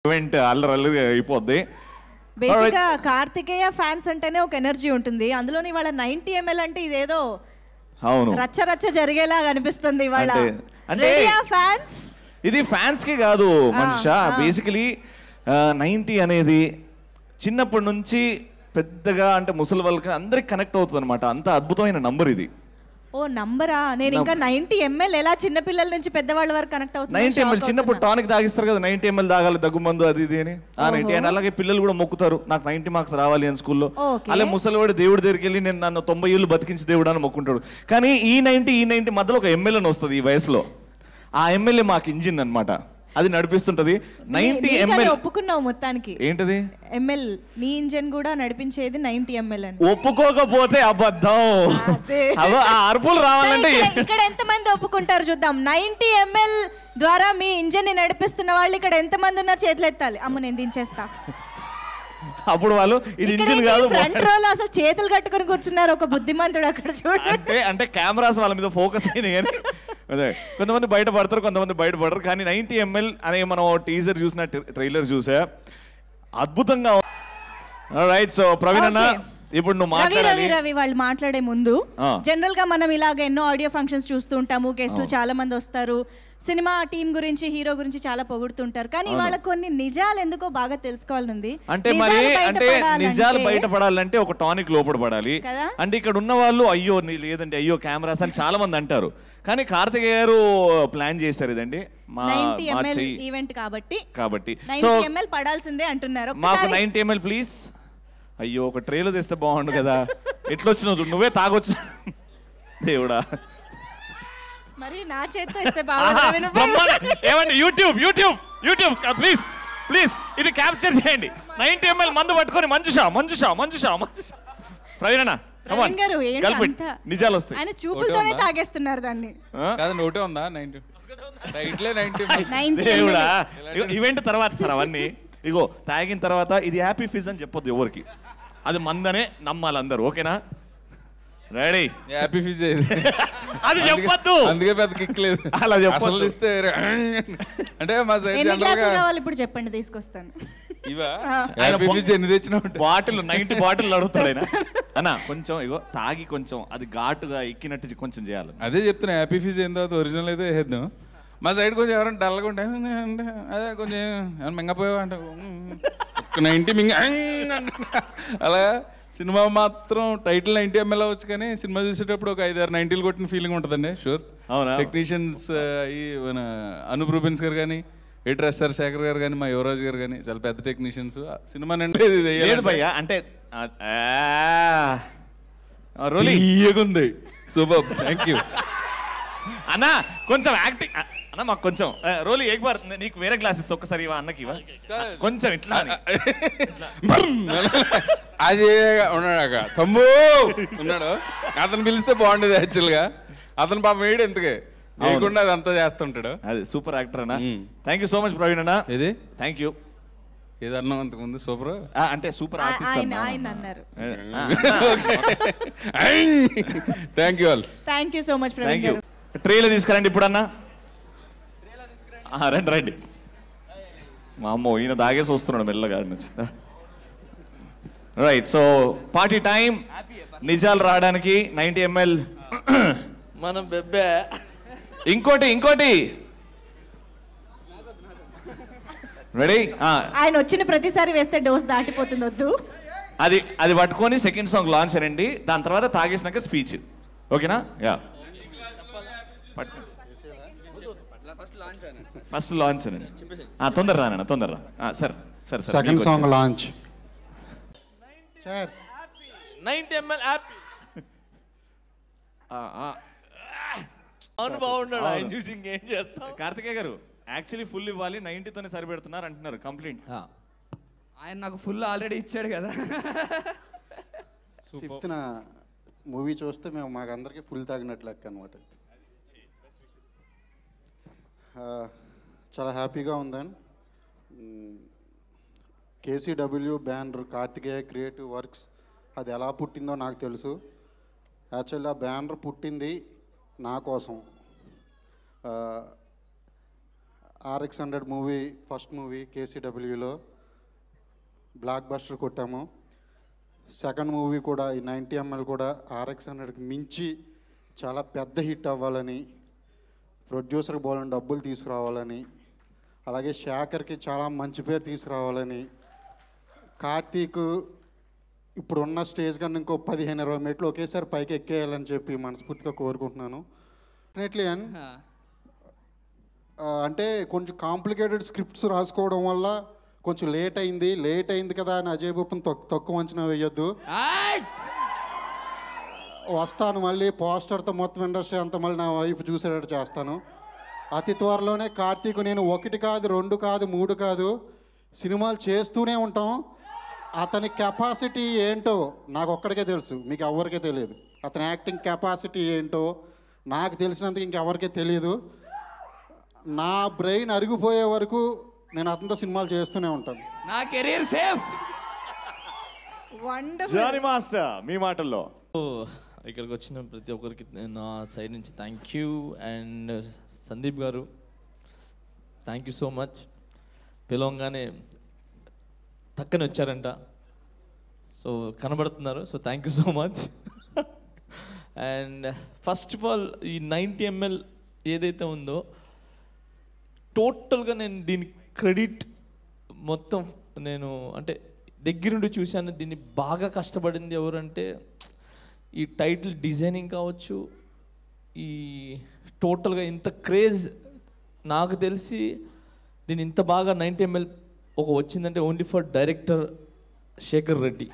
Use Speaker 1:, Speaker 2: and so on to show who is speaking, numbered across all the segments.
Speaker 1: Event అల్లరి అల్లరి అయిపోద్ది
Speaker 2: బేసిక్ గా కార్తికేయ ఫ్యాన్స్ అంటేనే ఒక ఎనర్జీ ఉంటుంది అందులోని వాళ్ళ నైన్టీ ఎంఎల్ అంటే ఇదేదో
Speaker 1: అవును
Speaker 2: రచ్చ రచ్చ జరిగేలాగా అనిపిస్తుంది వాళ్ళ
Speaker 1: అంటే- అంటే-
Speaker 2: ఫ్యాన్స్
Speaker 1: ఇది ఫ్యాన్స్ కి కాదు మనిష బేసికలీ నైంటీ అనేది చిన్నప్పటి నుంచి పెద్దగా అంటే ముసలి వాళ్ళకి అందరికి కనెక్ట్ అవుతుంది అనమాట అంత అద్భుతమైన నంబర్ ఇది
Speaker 2: ఓ నంబరా నేను ఇంకా నైన్టీ ఎంఎల్ ఎలా చిన్నపిల్లల నుంచి పెద్దవాళ్ళ వరకు కనెక్ట్
Speaker 1: నైన్టీ ఎంఎల్
Speaker 2: అవుతుంది
Speaker 1: చిన్నప్పుడు టానిక్ తాగిస్తారు కదా నైన్టీ ఎంఎల్ తాగాలి దగ్గుమందు అది ఇది అని ఆ నైన్టీ అని అలాగే పిల్లలు కూడా మొక్కుతారు నాకు నైన్టీ మార్క్స్ రావాలి అని స్కూల్లో
Speaker 2: Okay.
Speaker 1: అలా ముసలివాడు దేవుడి దగ్గరికి వెళ్ళి నేను నన్ను తొంభై ఏళ్ళు బతికించి దేవుడు అని మొక్కుంటాడు కానీ ఈ నైన్టీ ఈ నైన్టీ మధ్యలో ఒక ఎమ్మెల్యే వస్తుంది ఈ వయసులో ఆ ఎమ్మెల్యే మాకు ఇంజిన్ అన్నమాట అది నడిపిస్తుంటది నైన్టీ ఎంఎల్
Speaker 2: ఒప్పుకున్నావు మొత్తానికి
Speaker 1: ఏంటది
Speaker 2: ఎంఎల్ నీ ఇంజన్ కూడా నడిపించేది నైన్టీ ఎంఎల్ అని
Speaker 1: ఒప్పుకోకపోతే అబద్ధం
Speaker 2: అదే.
Speaker 1: అదో ఆ అరుపులు రావాలంటే
Speaker 2: ఇక్కడ- ఇక్కడ ఎంత మంది ఒప్పుకుంటారు చూద్దాం నైన్టీ ఎంఎల్ ద్వారా మీ ఇంజన్ ని నడిపిస్తున్న వాళ్ళు ఇక్కడ ఎంత మంది ఉన్నారు చేతులు ఎత్తాలి అమ్మ నేను దించేస్తా
Speaker 1: అప్పుడు వాళ్ళు ఇది ఇంజిన్ కాదు
Speaker 2: ఫ్రంట్ రోలో అసలు చేతులు కట్టుకొని కూర్చున్నారు ఒక బుద్ధిమంతుడు అక్కడ చూడండి
Speaker 1: అంటే అంటే కెమెరాస్ వాళ్ళ మీద ఫోకస్ అయింది కానీ అదే కొంతమంది బయట పడతారు కొంతమంది బయట పడరు కానీ నైన్టీ ఎంఎల్ అనే మనం టీజర్ చూసిన ట్రైలర్ చూసా అద్భుతంగా రైట్ సో ప్రవీణ్ అన్న
Speaker 2: Okay.
Speaker 1: ఇప్పుడు నువ్వు
Speaker 2: రవి రవి
Speaker 1: మాట్లాడాలి
Speaker 2: రవి వాళ్ళు మాట్లాడే ముందు
Speaker 1: ఆ.
Speaker 2: జనరల్ గా మనం ఇలాగ ఎన్నో ఆడియో ఫంక్షన్స్ చూస్తూ ఉంటాము గెస్టులు చాలా మంది వస్తారు సినిమా టీం గురించి హీరో గురించి చాలా పొగుడుతుంటారు కానీ వాళ్ళ కొన్ని నిజాలు ఎందుకో బాగా తెలుసుకోవాలనుంది
Speaker 1: అంటే మరి
Speaker 2: నిజాలు
Speaker 1: అంటే
Speaker 2: బయటపడాలంటే-
Speaker 1: నిజాలు బయటపడాలంటే ఒక టానిక్ లోపల పడాలి
Speaker 2: కదా?
Speaker 1: అంటే ఇక్కడ ఉన్న వాళ్ళు అయ్యో నీ లేదండి అయ్యో కెమెరాస్ అని చాలా మంది అంటారు కానీ కార్తికేయ గారు ప్లాన్ చేశారు ఇదండి మా
Speaker 2: 90
Speaker 1: మా
Speaker 2: ఎంఎల్
Speaker 1: చెయ్యి
Speaker 2: ఈవెంట్ కాబట్టి
Speaker 1: కాబట్టి సో
Speaker 2: నైన్టీ ఎంఎల్ పడాల్సిందే అంటున్నారు
Speaker 1: మాకు
Speaker 2: ఒక్కసారి-
Speaker 1: నైన్టీ ఎంఎల్ ప్లీజ్ అయ్యో ఒక ట్రేలో తెస్తే బాగుండు కదా ఎట్లొచ్చినావు చూడు నువ్వే తాగొచ్చు దేవుడా
Speaker 2: మరి నా చేత్తో ఇస్తే బాగా
Speaker 1: ఆహా,
Speaker 2: రవి నువ్వే-
Speaker 1: బ్రహ్మాండం. ఏమండి YouTube YouTube YouTube please please ఇది క్యాప్చర్ చేయండి నైన్టీ ఎంఎల్ మందు పట్టుకొని మంజుషా మంజుషా మంజుషా మంజుషా ప్రవీణ
Speaker 2: ప్రవీణ్ గారు ఏంటి
Speaker 1: కలిపి
Speaker 2: అంతా?
Speaker 1: నిజాలు వస్తాయి
Speaker 2: ఆయన చూపులతోనే
Speaker 3: ఉందా?
Speaker 2: తాగేస్తున్నారు దాన్ని
Speaker 1: ఆ?
Speaker 3: కాదండి ఒకటే ఉందా నైన్టీ రైట్లే నైన్టీ
Speaker 2: 90
Speaker 1: దేవుడా
Speaker 2: ఎంఎల్.
Speaker 1: ఈవెంట్ తర్వాత సార్ అవన్నీ ఇగో తాగిన తర్వాత ఇది హ్యాపీ ఫిజ్ అని చెప్పొద్దు ఎవరికి అది మందనే నమ్మాలి అందరు ఓకేనా రెడీ
Speaker 3: హ్యాపీ ఫీజ్
Speaker 1: అది చెప్పొద్దు
Speaker 3: అందుకే పెద్ద కిక్ లేదు
Speaker 1: అలా చెప్పొద్దు.
Speaker 3: అసలు ఇస్తే అంటే మా సైడ్
Speaker 2: ఎన్ని
Speaker 3: జనరల్
Speaker 2: గ్లాసులు
Speaker 3: గా
Speaker 2: కావాలి ఇప్పుడు చెప్పండి తీసుకొస్తాను
Speaker 3: ఇవా
Speaker 1: ఆయన
Speaker 3: హ్యాపీ
Speaker 1: బొ-
Speaker 3: ఫీజ్ ఎన్ని తెచ్చినా ఉంటాయి
Speaker 1: బాటిల్ నైన్టీ బాటిల్ అడుగుతాడు ఆయన అన్న కొంచెం ఇగో తాగి కొంచెం అది ఘాటుగా ఎక్కినట్టు కొంచెం చేయాలి
Speaker 3: అదే చెప్తున్నా హ్యాపీ ఫీజ్ ఏం తర్వాత ఒరిజినల్ అయితే వేద్దాం మా సైడ్ కొంచెం ఎవరైనా డల్గా ఉంటే అంటే అదే కొంచెం ఏమైనా మింగపోయావా అంటే "ఉమ్, ఒక్క నైంటీ మింగ అలా సినిమా మాత్రం టైటిల్ నైంటీ ఎంఎల్ అవ్వచ్చు కానీ సినిమా చూసేటప్పుడు ఒక ఐదారు నైంటీలు కొట్టిన ఫీలింగ్ ఉంటుందండి షూర్
Speaker 1: అవునా?
Speaker 3: టెక్నీషియన్స్ ఈ మన అనూప్ రూబెన్స్ గారు కానీ ఎయిటర్ ఎస్ఆర్ శేఖర్ గారు కానీ మా యువరాజ్ గారు కానీ చాలా పెద్ద టెక్నీషియన్స్ సినిమా అంటే ఇది
Speaker 1: లేదు
Speaker 3: వేయాలంటే
Speaker 1: భయ్యా అంటే ఆ, ఆ, రోలీ
Speaker 3: తీయగుంది సూపర్ థ్యాంక్ యూ
Speaker 1: అన్న కొంచెం యాక్టింగ్ అన్న మాకు కొంచెం ఆ, రోలీ ఏక్ బార్ నీకు వేరే గ్లాస్ ఇస్తా ఒక్కసారి ఇవా అన్నకి ఇవా కొంచెం ఇట్లా అని.
Speaker 3: అది ఉన్నాడు అక్క తమ్ము ఉన్నాడు అతను పిలిస్తే బాగుండేది యాక్చువల్గా అతను పాపం వేయడు ఎందుకే వేయకుండా అదంతా చేస్తుంటాడు
Speaker 1: అది సూపర్ యాక్టర్ అన్న
Speaker 3: మ్మ్.
Speaker 1: Thank you so much Praveen అన్న
Speaker 3: ఏది
Speaker 1: థ్యాంక్ యూ
Speaker 3: ఏదన్నా అంతకుముందు సూపర్
Speaker 1: అంటే సూపర్
Speaker 2: ఆ-
Speaker 1: ఆర్టిస్ట్
Speaker 2: ఆయన ఆయన అన్నారు
Speaker 3: thank you all
Speaker 2: thank you so much Praveen
Speaker 1: thank you
Speaker 2: గారు
Speaker 1: ట్రేలో తీసుకురండి ఇప్పుడన్నా ఆ, రండి రండి మా అమ్మో ఈయన దాగేసి వస్తున్నాడు మెల్లగా నచ్చిందా రైట్ సో పార్టీ టైం నిజాలు రావడానికి నైంటీ ఎంఎల్
Speaker 4: మనం బెబ్బే
Speaker 1: ఇంకోటి ఇంకోటి రెడీ
Speaker 2: ఆయన వచ్చిన ప్రతిసారి వేస్తే డోస్ దాటిపోతుంది వద్దు
Speaker 1: అది అది పట్టుకొని సెకండ్ సాంగ్ లాంచ్ అనండి దాని తర్వాత తాగేసినాక స్పీచ్ ఓకేనా యా ఫస్ట్ లాంచ్ అనండి ఆ, తొందర రానన్న తొందర రా ఆ, సార్ సార్ సార్
Speaker 5: సెకండ్
Speaker 1: మీకు
Speaker 5: సాంగ్
Speaker 1: వచ్చి-
Speaker 5: లాంచ్
Speaker 4: నైన్టీ ఎంఎల్ హ్యాపీ
Speaker 1: ఆ, ఆ.
Speaker 4: అవును బాగున్నాడు ఆయన
Speaker 1: అవును.
Speaker 4: చూసి ఇంకేం చేస్తాం
Speaker 1: కార్తికేయ గారు యాక్చువల్లీ ఫుల్ ఇవ్వాలి 90 తోనే సరిపెడుతున్నారు అంటున్నారు కంప్లైంట్
Speaker 6: ఆయన నాకు ఫుల్ ఆల్రెడీ ఇచ్చాడు కదా
Speaker 5: ఫిఫ్త్న మూవీ చూస్తే మేము మాకందరికీ ఫుల్ తాగినట్లు లెక్క అనమాట చాలా హ్యాపీగా ఉందండి KCW banner Karthikeya creative works అది ఎలా పుట్టిందో నాకు తెలుసు యాక్చువల్లీ ఆ బ్యానర్ పుట్టింది నా కోసం ఆ, RX hundred movie first movie కేసీడబ్ల్యూలో బ్లాక్ బస్టర్ కొట్టాము సెకండ్ మూవీ కూడా ఈ నైంటీ ఎంఎల్ కూడా ఆర్ఎక్స్ హండ్రెడ్కి మించి చాలా పెద్ద హిట్ అవ్వాలని ప్రొడ్యూసర్కి బోలని డబ్బులు తీసుకురావాలని అలాగే శేఖర్కి చాలా మంచి పేరు తీసుకురావాలని కార్తీక్ ఇప్పుడున్న స్టేజ్ కన్నా ఇంకో పదిహేను ఇరవై మెట్లు ఒకేసారి పైకి ఎక్కేయాలని చెప్పి మనస్ఫూర్తిగా కోరుకుంటున్నాను డెఫినెట్లీ అండ్ ఆ, అంటే కొంచెం కాంప్లికేటెడ్ స్క్రిప్ట్స్ రాసుకోవడం వల్ల కొంచెం లేట్ అయింది లేట్ అయింది కదా అని అజయ్ బొప్పని తక్కు తక్కువ అంచనా వేయొద్దు వస్తాను మళ్ళీ పోస్టర్తో మొత్తం ఇండస్ట్రీ అంతా మళ్ళీ నా వైపు చూసేటట్టు చేస్తాను అతి త్వరలోనే కార్తీక్ నేను ఒకటి కాదు రెండు కాదు మూడు కాదు సినిమాలు చేస్తూనే ఉంటాం అతని కెపాసిటీ ఏంటో నాకు ఒక్కడికే తెలుసు మీకు ఎవరికే తెలియదు అతని యాక్టింగ్ కెపాసిటీ ఏంటో నాకు తెలిసినందుకు ఇంకెవరికీ తెలియదు నా బ్రెయిన్ అరిగిపోయే వరకు నేను అతనితో సినిమాలు చేస్తూనే ఉంటాను
Speaker 6: నా career safe
Speaker 2: wonderful
Speaker 1: Johnny master మీ మాటల్లో
Speaker 4: ఇక్కడికి వచ్చిన ప్రతి ఒక్కరికి నా సైడ్ నుంచి థ్యాంక్ యూ అండ్ సందీప్ గారు థ్యాంక్ యూ సో మచ్ పిలవంగానే తక్కని వచ్చారంట సో కనబడుతున్నారు so thank you so much and first of all ఈ నైంటీ ఎంఎల్ ఏదైతే ఉందో టోటల్గా నేను దీని క్రెడిట్ మొత్తం నేను అంటే దగ్గరుండి చూశాను దీన్ని బాగా కష్టపడింది ఎవరంటే ఈ టైటిల్ డిజైనింగ్ కావచ్చు ఈ టోటల్గా ఇంత క్రేజ్ నాకు తెలిసి దీన్ని ఇంత బాగా నైంటీ ఎంఎల్ ఒక వచ్చిందంటే only for director Shekar Reddy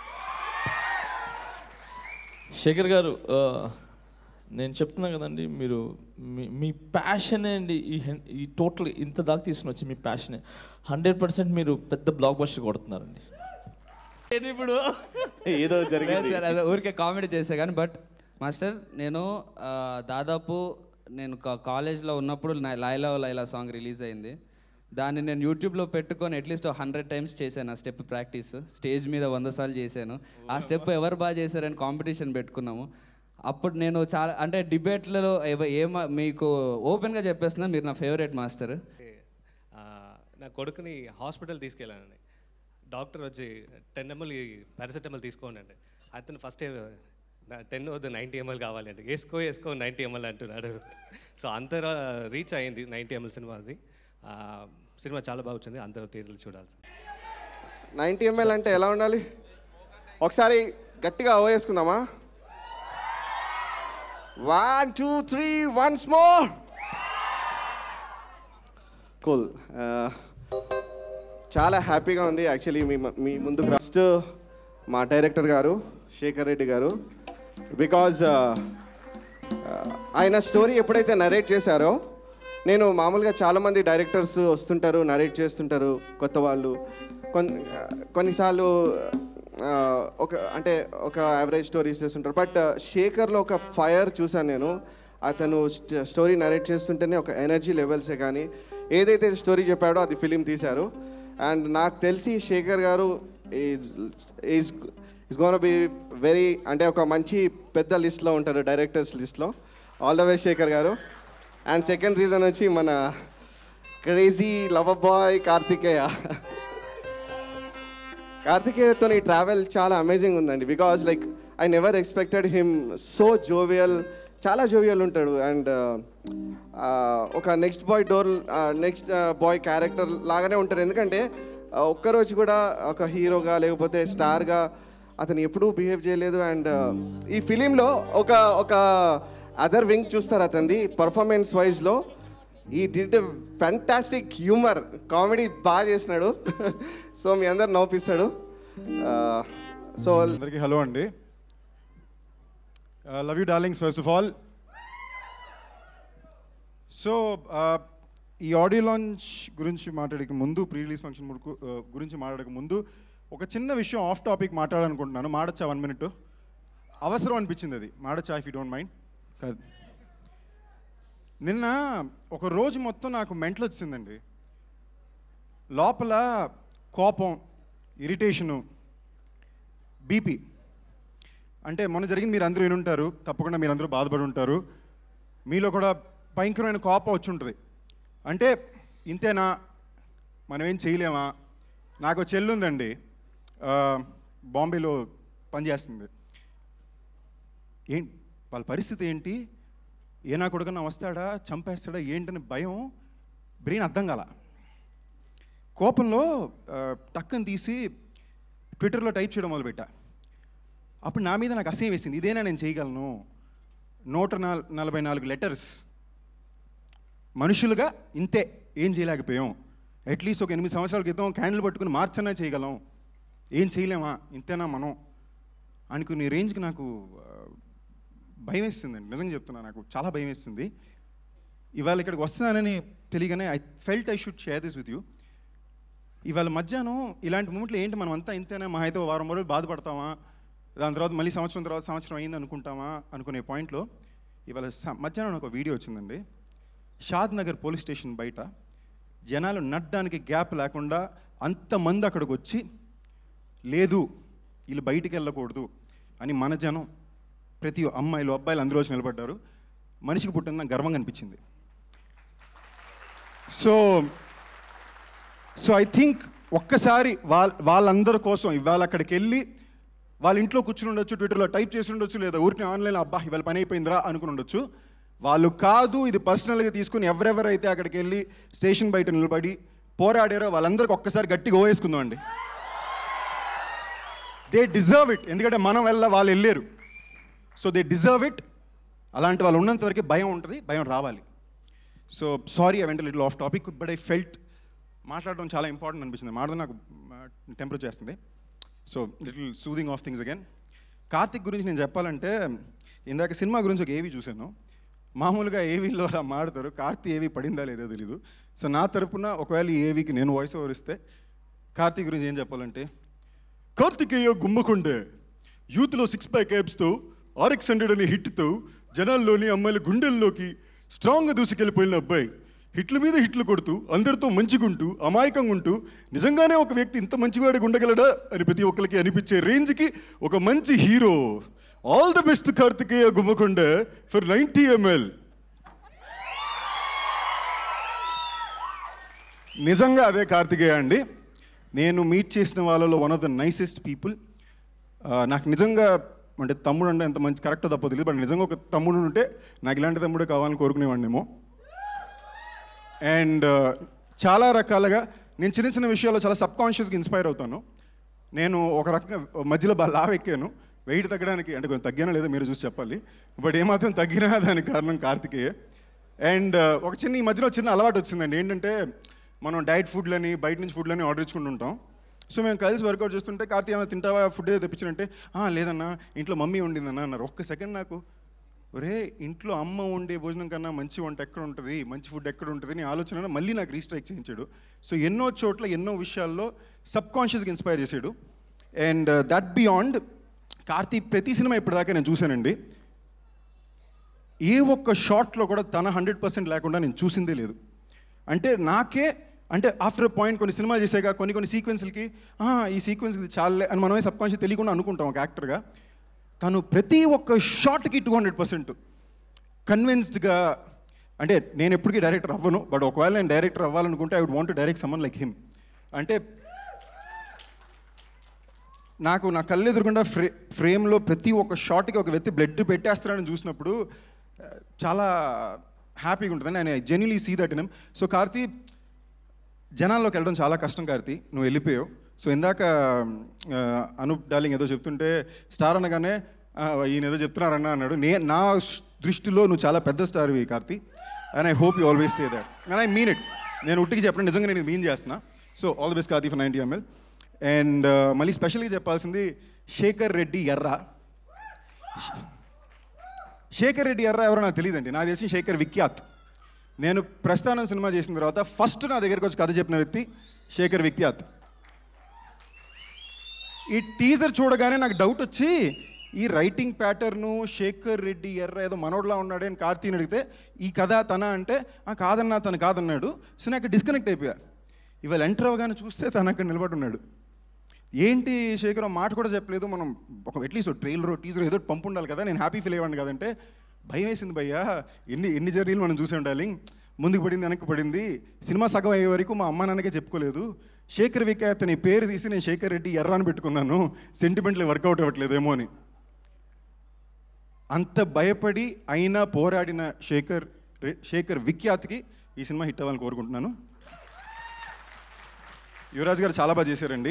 Speaker 4: Shekar గారు ఆ, నేను చెప్తున్నా కదండి మీరు మీ మీ ప్యాషనే అండి ఈ హెన్- ఈ టోటల్ ఇంత దాకా తీసుకుని వచ్చి మీ ప్యాషనే హండ్రెడ్ పర్సెంట్ మీరు పెద్ద బ్లాక్ బస్టర్ కొడుతున్నారండి ఇప్పుడు
Speaker 1: ఏదో
Speaker 6: లేదు
Speaker 1: జరిగింది
Speaker 6: సార్ అదే ఊరికే కామెడీ చేసా కానీ బట్ మాస్టర్ నేను ఆ, దాదాపు నేను కా- కాలేజ్లో ఉన్నప్పుడు నా- లైలా ఓ లైలా సాంగ్ రిలీజ్ అయింది దాన్ని నేను యూట్యూబ్లో పెట్టుకొని అట్లీస్ట్ హండ్రెడ్ టైమ్స్ చేశాను ఆ స్టెప్ ప్రాక్టీస్ స్టేజ్ మీద వంద సార్లు చేశాను ఆ స్టెప్ ఎవరు బాగా చేశారని కాంపిటీషన్ పెట్టుకున్నాము అప్పుడు నేను చాలా అంటే డిబేట్లలో ఏమ మీకు ఓపెన్గా చెప్పేస్తున్నా మీరు నా ఫేవరెట్ మాస్టర్
Speaker 7: ఆ, నా కొడుకుని హాస్పిటల్ తీసుకెళ్ళానండి డాక్టర్ వచ్చి టెన్ ఎంఎల్ పారాసెటమాల్ తీసుకోండి అండి అతను ఫస్ట్ టెన్ వద్దు నైంటీ ఎంఎల్ కావాలి అంటే వేసుకో వేసుకో నైంటీ ఎంఎల్ అంటున్నాడు సో అంత రీచ్ అయింది నైంటీ ఎంఎల్ సినిమా అది ఆ, సినిమా చాలా బాగా వచ్చింది అందరూ థియేటర్లు చూడాలి సార్
Speaker 8: నైంటీ ఎంఎల్ అంటే ఎలా ఉండాలి ఒకసారి గట్టిగా ఓ వేసుకుందామా one two three once more cool చాలా హ్యాపీగా ఉంది యాక్చువల్లీ మీ మ- మీ ముందుకు ఫస్ట్ మా డైరెక్టర్ గారు శేఖర్ రెడ్డి గారు బికాజ్ ఆయన స్టోరీ ఎప్పుడైతే నరేట్ చేశారో నేను మామూలుగా చాలామంది డైరెక్టర్స్ వస్తుంటారు నరేట్ చేస్తుంటారు కొత్త వాళ్ళు కొన్ని కొన్నిసార్లు ఆ, ఒక అంటే ఒక యావరేజ్ స్టోరీస్ చేస్తుంటారు బట్ శేఖర్లో ఒక ఫైర్ చూశాను నేను అతను స్టోరీ నరేట్ చేస్తుంటేనే ఒక ఎనర్జీ లెవెల్సే కానీ ఏదైతే స్టోరీ చెప్పాడో అది ఫిలిం తీశారు అండ్ నాకు తెలిసి శేఖర్ గారు is is is gonna be very అంటే ఒక మంచి పెద్ద లిస్ట్లో ఉంటారు డైరెక్టర్స్ లిస్ట్లో ఆల్ ద వే శేఖర్ గారు అండ్ సెకండ్ రీజన్ వచ్చి మన క్రేజీ లవ్ బాయ్ కార్తికేయ కార్తికేయతో ఈ ట్రావెల్ చాలా అమేజింగ్ ఉందండి because like I never expected him so jovial చాలా జోవియల్ ఉంటాడు అండ్ ఒక next boy door next boy character లాగానే ఉంటారు ఎందుకంటే ఆ, ఒక్కరోజు కూడా ఒక హీరోగా లేకపోతే స్టార్గా అతను ఎప్పుడూ బిహేవ్ చేయలేదు అండ్ ఈ ఫిలింలో ఒక ఒక అదర్ వింగ్ చూస్తారు అతనిది పర్ఫార్మెన్స్ వైజ్లో ఈ డిడ్ ఫ్యాంటాస్టిక్ హ్యూమర్ కామెడీ బాగా చేసినాడు సో మీ అందరు నవ్విస్తాడు సో
Speaker 9: అందరికీ హలో అండి love you darlings first of all so ఈ ఆడియో లాంచ్ గురించి మాట్లాడక ముందు ప్రీ రిలీజ్ ఫంక్షన్ గురించి మాట్లాడక ముందు ఒక చిన్న విషయం ఆఫ్ టాపిక్ మాట్లాడాలనుకుంటున్నాను మాడచ్చా వన్ మినిట్ అవసరం అనిపించింది అది మాడచ్చా ఇఫ్ యూ డోంట్ మైండ్ కాదు నిన్న ఒక రోజు మొత్తం నాకు మెంటల్ వచ్చిందండి లోపల కోపం ఇరిటేషను బీపీ అంటే మొన్న జరిగింది మీరు అందరూ వినుంటారు తప్పకుండా మీరు అందరూ బాధపడి ఉంటారు మీలో కూడా భయంకరమైన కోపం వచ్చి ఉంటుంది అంటే ఇంతేనా మనం ఏం చేయలేమా నాకు చెల్లి ఉందండి ఆ, బాంబేలో పనిచేస్తుంది ఏం వాళ్ళ పరిస్థితి ఏంటి ఏ నా కొడుకన్నా వస్తాడా చంపేస్తాడా ఏంటని భయం బ్రెయిన్ అర్థం కాల కోపంలో ఆ, టక్కని తీసి ట్విట్టర్లో టైప్ చేయడం మొదలుపెట్టా అప్పుడు నా మీద నాకు అసహ్యం వేసింది ఇదేనా నేను చేయగలను నూట నాల్ నలభై నాలుగు లెటర్స్ మనుషులుగా ఇంతే ఏం చేయలేకపోయాం అట్లీస్ట్ ఒక ఎనిమిది సంవత్సరాల క్రితం క్యాండిల్ పట్టుకుని మార్చన్నా చేయగలం ఏం చేయలేమా ఇంతేనా మనం అనుకునే రేంజ్కి నాకు ఆ, భయం వేస్తుందండి నిజంగా చెప్తున్నా నాకు చాలా భయం వేస్తుంది ఇవాళ ఇక్కడికి వస్తున్నానని తెలియగానే I felt I should share this with you ఇవాళ మధ్యాహ్నం ఇలాంటి మూమెంట్లో ఏంటి మనం అంతా ఇంతేనా మా అయితే వారం రోజులు బాధపడతామా దాని తర్వాత మళ్ళీ సంవత్సరం తర్వాత సంవత్సరం అయింది అనుకుంటామా అనుకునే పాయింట్లో ఇవాళ స- మధ్యాహ్నం ఒక వీడియో వచ్చిందండి షాద్ నగర్ పోలీస్ స్టేషన్ బయట జనాలు నడ్డానికి గ్యాప్ లేకుండా అంతమంది అక్కడికి వచ్చి లేదు వీళ్ళు బయటికి వెళ్ళకూడదు అని మన జనం ప్రతి అమ్మాయిలు అబ్బాయిలు అందరూ వచ్చి నిలబడ్డారు మనిషికి పుట్టిన నాకు గర్వంగా అనిపించింది సో సో ఐ థింక్ ఒక్కసారి వాళ్ళ వాళ్ళందరి కోసం ఇవాళ అక్కడికి వెళ్ళి వాళ్ళ ఇంట్లో కూర్చుని ఉండొచ్చు ట్విట్టర్లో టైప్ చేసి ఉండొచ్చు లేదా ఊరికి ఆన్లైన్లో అబ్బా ఇవాళ పని అయిపోయిందిరా అనుకుని ఉండొచ్చు వాళ్ళు కాదు ఇది పర్సనల్గా తీసుకుని ఎవరెవరైతే అక్కడికి వెళ్ళి స్టేషన్ బయట నిలబడి పోరాడారో వాళ్ళందరికీ ఒక్కసారి గట్టిగా ఓవేసుకుందాం అండి దే డిజర్వ్ ఇట్ ఎందుకంటే మనం వెళ్ళ వాళ్ళు వెళ్ళారు సో దే డిజర్వ్ ఇట్ అలాంటి వాళ్ళు ఉన్నంత వరకు భయం ఉంటుంది భయం రావాలి so sorry I went little off topic but I felt మాట్లాడడం చాలా ఇంపార్టెంట్ అనిపించింది మాట్లాడడం నాకు టెంపర్ చేస్తుంది so little soothing of things again Karthik గురించి నేను చెప్పాలంటే ఇందాక సినిమా గురించి ఒక ఏవి చూశాను మామూలుగా ఏవీలో అలా మాడతారు కార్తీ ఏవి పడిందా లేదో తెలీదు సో నా తరపున ఒకవేళ ఈ ఏవికి నేను వాయిస్ ఓవర్ ఇస్తే కార్తీక్ గురించి ఏం చెప్పాలంటే కార్తికేయ గుమ్మకొండే యూత్లో సిక్స్ ప్యాక్ యాబ్స్తో ఆర్ఎక్స్ హండ్రెడ్ అనే హిట్తో జనాల్లోని అమ్మాయిల గుండెల్లోకి స్ట్రాంగ్గా దూసుకెళ్ళిపోయిన అబ్బాయి హిట్ల మీద హిట్లు కొడుతూ అందరితో మంచిగుంటూ అమాయకంగా ఉంటూ నిజంగానే ఒక వ్యక్తి ఇంత మంచివాడిగా ఉండగలడా అని ప్రతి ఒక్కరికి అనిపించే రేంజ్కి ఒక మంచి hero all the best Karthikeya Gummakonda for ninety ML నిజంగా అదే కార్తికేయ అండి నేను మీట్ చేసిన వాళ్ళలో one of the nicest people నాకు నిజంగా అంటే తమ్ముడు అంటే ఎంత మంచి కరెక్ట్ తప్పో తెలియదు బట్ నిజంగా ఒక తమ్ముడు ఉంటే నాకు ఇలాంటి తమ్ముడే కావాలని కోరుకునేవాడినేమో అండ్ చాలా రకాలుగా నేను చిన్న చిన్న విషయాల్లో చాలా సబ్ కాన్షియస్గా ఇన్స్పైర్ అవుతాను నేను ఒక రకంగా మధ్యలో బాగా లావ్ ఎక్కాను వెయిట్ తగ్గడానికి అంటే కొంచెం తగ్గినా లేదో మీరు చూసి చెప్పాలి బట్ ఏమాత్రం తగ్గినా దానికి కారణం కార్తికేయ అండ్ ఒక చిన్న ఈ మధ్యలో చిన్న అలవాటు వచ్చిందండి ఏంటంటే మనం డైట్ ఫుడ్లని బయట నుంచి ఫుడ్లని ఆర్డర్ ఇచ్చుకుంటూ ఉంటాం సో మేము కలిసి వర్కౌట్ చేస్తుంటే కార్తీ ఏమైనా తింటావా ఫుడ్ ఏదో తెప్పించానంటే "ఆ, లేదన్నా ఇంట్లో మమ్మీ వండిందన్నా అన్నారు ఒక్క సెకండ్ నాకు ఒరే ఇంట్లో అమ్మ వండే భోజనం కన్నా మంచి వంట ఎక్కడ ఉంటుంది మంచి ఫుడ్ ఎక్కడ ఉంటుంది అని ఆలోచన మళ్ళీ నాకు రీస్ట్రైక్ చేయించాడు సో ఎన్నో చోట్ల ఎన్నో విషయాల్లో సబ్ కాన్షియస్గా ఇన్స్పైర్ చేశాడు అండ్ దట్ బియాండ్ కార్తీ ప్రతి సినిమా ఇప్పటిదాకా నేను చూశానండి ఏ ఒక్క షాట్లో కూడా తన హండ్రెడ్ పర్సెంట్ లేకుండా నేను చూసిందే లేదు అంటే నాకే అంటే ఆఫ్టర్ పాయింట్ కొన్ని సినిమాలు చేసాక కొన్ని కొన్ని సీక్వెన్స్లకి ఈ సీక్వెన్స్ ఇది చాలే అని మనమే సబ్ కాన్షియస్ తెలియకుండా అనుకుంటాం ఒక యాక్టర్గా తను ప్రతి ఒక్క షాట్కి టూ హండ్రెడ్ పర్సెంట్ కన్విన్స్డ్గా అంటే నేను ఎప్పటికీ డైరెక్టర్ అవ్వను బట్ ఒకవేళ నేను డైరెక్టర్ అవ్వాలనుకుంటే I would want direct someone like him అంటే నాకు నా కళ్ళు ఎదురుకుండా ఫ్రే ఫ్రేమ్లో ప్రతి ఒక్క షాట్కి ఒక వ్యక్తి బ్లడ్ పెట్టేస్తారని చూసినప్పుడు ఆ, చాలా హ్యాపీగా ఉంటుంది నేను genuinely see that in so Karthi జనాల్లోకి వెళ్ళడం చాలా కష్టం కార్తీ నువ్వు వెళ్ళిపోయావు సో ఇందాక ఆ, అనూప్ డార్లింగ్ ఏదో చెప్తుంటే స్టార్ అనగానే "ఆ, ఈయన ఏదో చెప్తున్నారన్న అన్నాడు నే నా దృష్టిలో నువ్వు చాలా పెద్ద స్టార్వి Karthi and I hope you always stay there and I mean it నేను ఉట్టికి చెప్పడం నిజంగా నేను మీన్ చేస్తున్నా so all the best Karthi for ninety ML and మళ్ళీ స్పెషల్గా చెప్పాల్సింది శేఖర్ రెడ్డి ఎర్ర శేఖర్ రెడ్డి ఎర్ర ఎవరో నాకు తెలియదండి నాకు తెలిసి శేఖర్ విఖ్యాత్ నేను ప్రస్థానం సినిమా చేసిన తర్వాత ఫస్ట్ నా దగ్గరికి వచ్చి కథ చెప్పిన వ్యక్తి శేఖర్ విఖ్యాత్ ఈ టీజర్ చూడగానే నాకు డౌట్ వచ్చి ఈ రైటింగ్ ప్యాటర్ను శేఖర్ రెడ్డి ఎర్ర ఏదో మనోడ్లా ఉన్నాడే అని కార్తీని అడిగితే ఈ కథ తన అంటే "ఆ, కాదన్నా తను కాదన్నాడు సో నాకు డిస్కనెక్ట్ అయిపోయా ఇవాళ ఎంటర్ అవ్వగానే చూస్తే తను అక్కడ నిలబడి ఉన్నాడు ఏంటి శేఖర్ ఆ మాట కూడా చెప్పలేదు మనం ఒక అట్లీస్ట్ ట్రైలర్ టీజర్ ఏదో ఒకటి పంపు ఉండాలి కదా నేను హ్యాపీ ఫీల్ అయ్యాను కదంటే భయం వేసింది భయ్యా ఎన్ని ఎన్ని జర్నీలు మనం చూసే ఉండాలి ముందుకు పడింది వెనక్కి పడింది సినిమా సగం అయ్యే వరకు మా అమ్మ నాన్నకే చెప్పుకోలేదు శేఖర్ వికాయత్ అనే పేరు తీసి నేను శేఖర్ రెడ్డి ఎర్ర అని పెట్టుకున్నాను సెంటిమెంట్లు వర్కౌట్ అవ్వట్లేదేమో అని అంత భయపడి అయినా పోరాడిన శేఖర్ రె- శేఖర్ విఖ్యాత్కి ఈ సినిమా హిట్ అవ్వాలని కోరుకుంటున్నాను యువరాజ్ గారు చాలా బాగా చేశారండి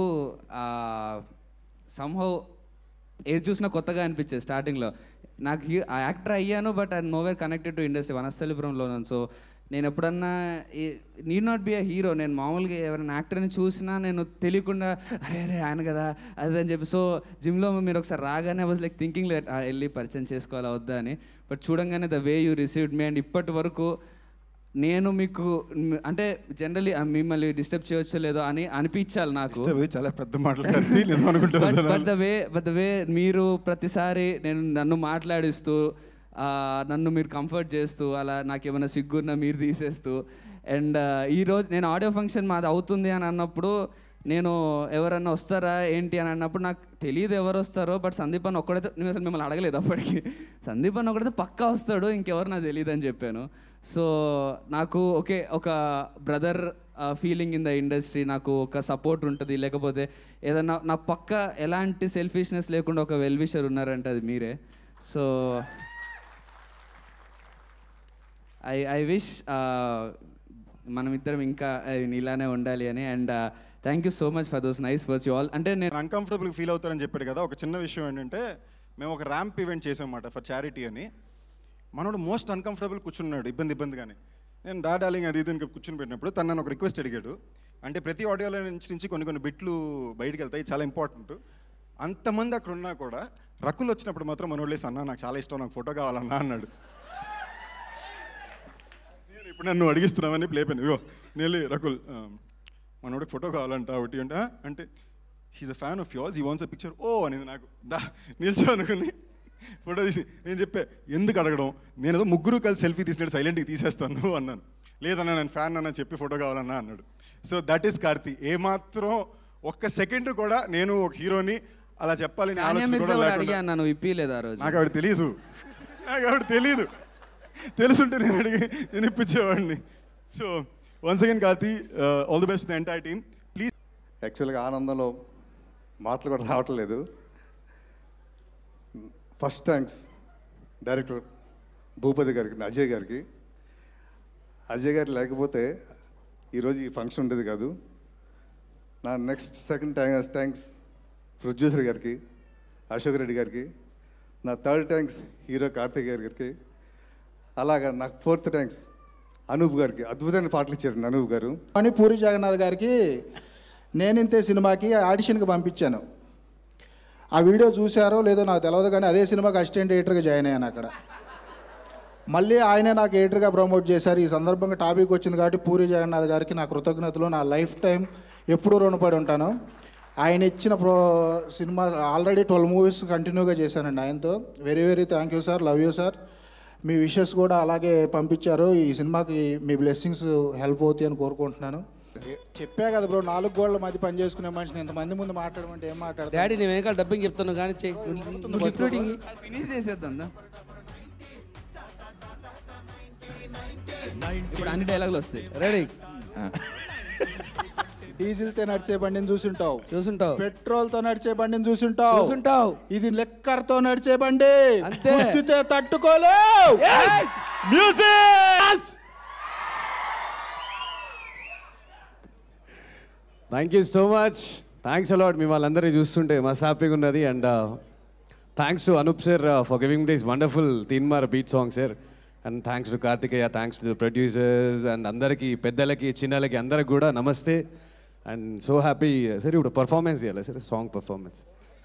Speaker 6: సంహౌ ఏది చూసినా కొత్తగా అనిపించేది స్టార్టింగ్లో నాకు హీ- ఆ యాక్టర్ అయ్యాను but I nowhere connected to industry వనస్థలిపురంలో ఉన్నాను సో నేను ఎప్పుడన్నా need not be a hero నేను మామూలుగా ఎవరైనా యాక్టర్ని చూసినా నేను తెలియకుండా అరే అరే ఆయన కదా అది అని చెప్పి సో జిమ్లో మీరు ఒకసారి రాగానే వాజ్ లైక్ థింకింగ్ వెళ్ళి పరిచయం చేసుకోవాలా వద్దా అని బట్ చూడంగానే the way you received me and ఇప్పటి వరకు నేను మీకు మ్, అంటే జనరలీ మిమ్మల్ని డిస్టర్బ్ చేయొచ్చో లేదో అని అనిపించాలి నాకు
Speaker 9: Disturb చాలా పెద్ద మాటలు కాదు, నిజం అనుకుంటారు
Speaker 6: but the way but the way మీరు ప్రతిసారి నేను నన్ను మాట్లాడిస్తూ ఆ, నన్ను మీరు కంఫర్ట్ చేస్తూ అలా నాకు ఏమైనా సిగ్గున్నా మీరు తీసేస్తూ అండ్ ఈరోజు నేను ఆడియో ఫంక్షన్ మాది అవుతుంది అని అన్నప్పుడు నేను ఎవరన్నా వస్తారా ఏంటి అని అన్నప్పుడు నాకు తెలియదు ఎవరు వస్తారో బట్ సందీప్ అన్న ఒక్కడైతే నేను అసలు మిమ్మల్ని అడగలేదు అప్పటికి సందీప్ అన్న ఒకడైతే పక్కా వస్తాడు ఇంకెవరు నాకు తెలియదు అని చెప్పాను సో నాకు ఓకే ఒక brother feeling in the industry నాకు ఒక సపోర్ట్ ఉంటుంది లేకపోతే ఏదన్నా నా పక్క ఎలాంటి సెల్ఫిష్నెస్ లేకుండా ఒక వెల్ విషర్ ఉన్నారంటే అది మీరే సో ఐ ఐ విష్ మనం ఇద్దరం ఇంకా uh, ఇలానే ఉండాలి అని and thank you so much for those nice words you all అంటే నేను
Speaker 9: అన్కంఫర్టబుల్ ఫీల్ అవుతారని చెప్పాడు కదా ఒక చిన్న విషయం ఏంటంటే మేము ఒక ర్యాంప్ ఈవెంట్ చేసామన్నమాట ఫర్ చారిటీ అని మనోడు మోస్ట్ అన్కంఫర్టబుల్ కూర్చున్నాడు ఇబ్బంది ఇబ్బందిగానే నేను డా డార్లింగ్ అది ఇది అని కూర్చుని పెట్టినప్పుడు తను నన్ను ఒక రిక్వెస్ట్ అడిగాడు అంటే ప్రతి ఆడియోలో నుంచి నుంచి కొన్ని కొన్ని బిట్లు బయటికి వెళ్తాయి చాలా ఇంపార్టెంట్ అంతమంది అక్కడ ఉన్నా కూడా రకులు వచ్చినప్పుడు మాత్రం మనోళ్ళేసి అన్న నాకు చాలా ఇష్టం నాకు ఫోటో కావాలన్నా అన్నాడు నేను ఇప్పుడు నన్ను అడిగిస్తున్నామని ప్లే పెన్ ఇగో నేను రకుల్ ఆ, మనోడికి ఫోటో కావాలంట ఒకటి అంటే "ఆ?" అంటే he's a fan of yours ఈ వాన్స్ అ పిక్చర్ ఓ అనేది నాకు దా నిల్చో అనుకుని ఫోటో తీసి నేను చెప్పే ఎందుకు అడగడం నేను ఏదో ముగ్గురు కలిసి సెల్ఫీ తీసినట్టు సైలెంట్గా తీసేస్తాను అన్నాను లేదన్నా నేను ఫ్యాన్ అన్న చెప్పి ఫోటో కావాలన్నా అన్నాడు సో దట్ ఈస్ కార్తీ ఏమాత్రం ఒక్క సెకండ్ కూడా నేను ఒక హీరోని అలా చెప్పాలని
Speaker 6: సానియా
Speaker 9: ఆలోచన
Speaker 6: మిర్జా
Speaker 9: కూడా
Speaker 6: కూడా
Speaker 9: లేకుండా
Speaker 6: అడిగాను నన్ను ఇప్పిలేదు ఆ రోజు
Speaker 9: నాకు ఆవిడ తెలియదు నాకు ఆవిడ తెలియదు తెలుసుంటే నేను అడిగి నేను ఇప్పించేవాడిని so once again Karthi all the best the entire team please
Speaker 10: యాక్చువల్గా ఆనందంలో మాటలు కూడా రావట్లేదు ఫస్ట్ థ్యాంక్స్ డైరెక్టర్ భూపతి గారికి అజయ్ గారికి అజయ్ గారు లేకపోతే ఈరోజు ఈ ఫంక్షన్ ఉండేది కాదు నా next second thanks thanks producer గారికి అశోక్ రెడ్డి గారికి నా థర్డ్ థ్యాంక్స్ హీరో కార్తిక్ గారికి అలాగా నాకు ఫోర్త్ థ్యాంక్స్ అనూప్ గారికి అద్భుతమైన పాటలు ఇచ్చారు అనూప్ గారు
Speaker 11: అని పూరి జగన్నాథ్ గారికి నేనింతే సినిమాకి ఆడిషన్కి పంపించాను ఆ వీడియో చూశారో లేదో నాకు తెలియదు కానీ అదే సినిమాకి అసిస్టెంట్ ఎడిటర్గా జాయిన్ అయ్యాను అక్కడ మళ్ళీ ఆయనే నాకు ఎడిటర్గా ప్రమోట్ చేశారు ఈ సందర్భంగా టాపిక్ వచ్చింది కాబట్టి పూరి జగన్నాథ్ గారికి నా కృతజ్ఞతలు నా లైఫ్ టైం ఎప్పుడూ రుణపడి ఉంటాను ఆయన ఇచ్చిన ప్రో సినిమా ఆల్రెడీ ట్వెల్వ్ మూవీస్ కంటిన్యూగా చేశానండి ఆయనతో very very thank you sir love you sir మీ విషెస్ కూడా అలాగే పంపించారు ఈ సినిమాకి మీ బ్లెస్సింగ్స్ హెల్ప్ అవుతాయి అని కోరుకుంటున్నాను చెప్పా కదా బ్రో నాలుగు గోళ్ళ మధ్య పని చేసుకునే మనిషిని ఇంతమంది ముందు మాట్లాడమంటే ఏం మాట్లాడతాను
Speaker 12: డాడీ నేను వెనకాల డబ్బింగ్ చెప్తాను కానీ చెయ్యి. నువ్వు లిప్ రీడింగ్ ఇయ్యి.
Speaker 6: ఫినిష్ చేసేద్దాం దా. ఇప్పుడు అన్ని డైలాగులు వస్తాయి
Speaker 12: రెడీ
Speaker 11: డీజిల్తో నడిచే బండిని చూసుంటావు
Speaker 12: చూసుంటావు
Speaker 11: పెట్రోల్ తో నడిచే బండిని చూసుంటావు
Speaker 12: చూసుంటావు
Speaker 11: ఇది లెక్కర్ తో నడిచే బండి
Speaker 12: అంతే.
Speaker 11: గుద్దితే తట్టుకోలేవు
Speaker 12: music
Speaker 13: thank you so much thanks a lot మీ వాళ్ళందరినీ చూస్తుంటే మస్తు హ్యాపీగా ఉన్నది and thanks to Anup sir for giving this wonderful తీన్మార్ beat song sir and thanks to Karthikeya thanks to the producers and అందరికీ పెద్దలకి చిన్నలకి అందరికి కూడా నమస్తే అండ్ సో హ్యాపీ సార్ ఇప్పుడు పర్ఫార్మెన్స్ చేయాలి సార్ సాంగ్ పర్ఫార్మెన్స్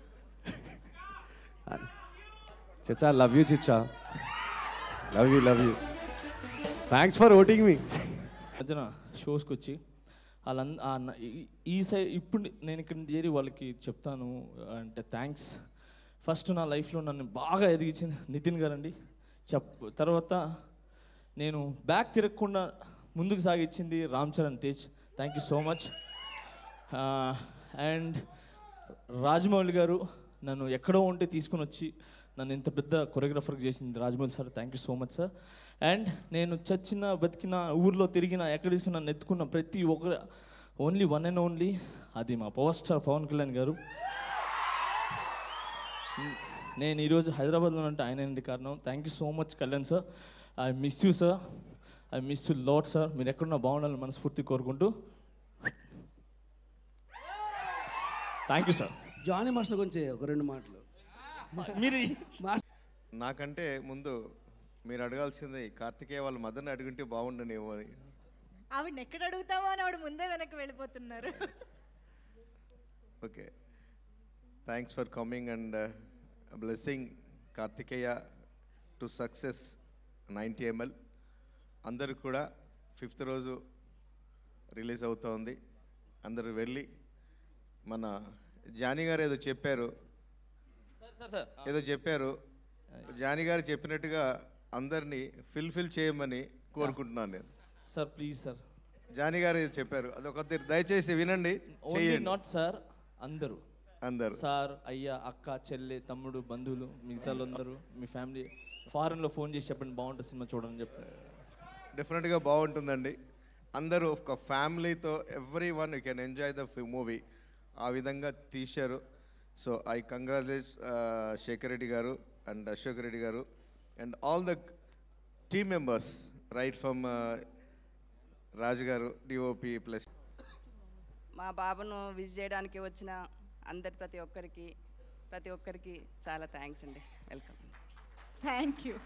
Speaker 13: చిచ్చా లవ్ యూ చిచ్చా love you love you thanks for voting మీ
Speaker 4: మధ్యన షోస్కి వచ్చి వాళ్ళంద ఆ న- ఈ- ఈ సైడ్ ఇప్పుడు నేను ఇక్కడ చేరి వాళ్ళకి చెప్తాను అంటే థ్యాంక్స్ ఫస్ట్ నా లైఫ్లో నన్ను బాగా ఎదిగించిన నితిన్ గారండి చెప్ తర్వాత నేను బ్యాక్ తిరగకుండా ముందుకు సాగించింది Ram Charan Tej thank you so much and Rajamouli గారు నన్ను ఎక్కడో ఉంటే తీసుకుని వచ్చి నన్ను ఇంత పెద్ద కొరియోగ్రాఫర్ చేసింది Rajamouli sir thank you so much sir and నేను చచ్చిన బతికిన ఊర్లో తిరిగిన ఎక్కడ తీసుకుని నన్ను ఎత్తుకున్న ప్రతి ఒక్కరు ఓన్లీ వన్ అండ్ ఓన్లీ అది మా పవర్ స్టార్ పవన్ కళ్యాణ్ గారు నేను ఈరోజు హైదరాబాద్లో ఉంటే ఆయన ఏంటి కారణం thank you so much Kalyan sir I miss you sir I miss you lot sir మీరు ఎక్కడున్నా బాగుండాలని మనస్ఫూర్తి కోరుకుంటూ thank you sir
Speaker 12: Johnny master గురించి ఒక రెండు మాటలు
Speaker 4: మీరు
Speaker 14: నాకంటే ముందు మీరు అడగాల్సింది కార్తికేయ వాళ్ళ మదర్ని అడుగుంటే బాగుండనేమో అని
Speaker 2: ఆవిడని ఎక్కడ అడుగుతామో అని ఆవిడ ముందే వెనక్కి వెళ్ళిపోతున్నారు
Speaker 14: okay thanks for coming and blessing Karthikeya to success ninety ML అందరూ కూడా ఫిఫ్త్ రోజు రిలీజ్ అవుతోంది అందరూ వెళ్ళి మన జానీ గారు ఏదో చెప్పారు
Speaker 4: సార్ సార్
Speaker 14: ఏదో చెప్పారు జానీ గారు చెప్పినట్టుగా అందరినీ ఫిల్ఫిల్ చేయమని కోరుకుంటున్నాను నేను
Speaker 4: సార్ ప్లీజ్ సార్
Speaker 14: జానీ గారు ఏదో చెప్పారు అదొక దయచేసి వినండి
Speaker 4: ఓన్లీ
Speaker 14: చేయండి
Speaker 4: నాట్ సార్ అందరూ
Speaker 14: అందరూ
Speaker 4: సార్ అయ్యా అక్క చెల్లె తమ్ముడు బంధువులు మిగతా వాళ్ళందరూ మీ ఫ్యామిలీ ఫారెన్లో ఫోన్ చేసి చెప్పండి బాగుంటుంది సినిమా చూడని చెప్పి
Speaker 14: డెఫినెట్గా బాగుంటుందండి అందరూ ఒక ఫ్యామిలీతో everyone you can enjoy the movie ఆ విధంగా తీశారు so I congratulate Shekar Reddy గారు అండ్ అశోక్ రెడ్డి గారు and all the team members right from Raju గారు డిఓపి ప్లస్
Speaker 15: మా బాబును విజిట్ చేయడానికి వచ్చిన అందరి ప్రతి ఒక్కరికి ప్రతి ఒక్కరికి చాలా థ్యాంక్స్ అండి వెల్కమ్
Speaker 2: థ్యాంక్ యూ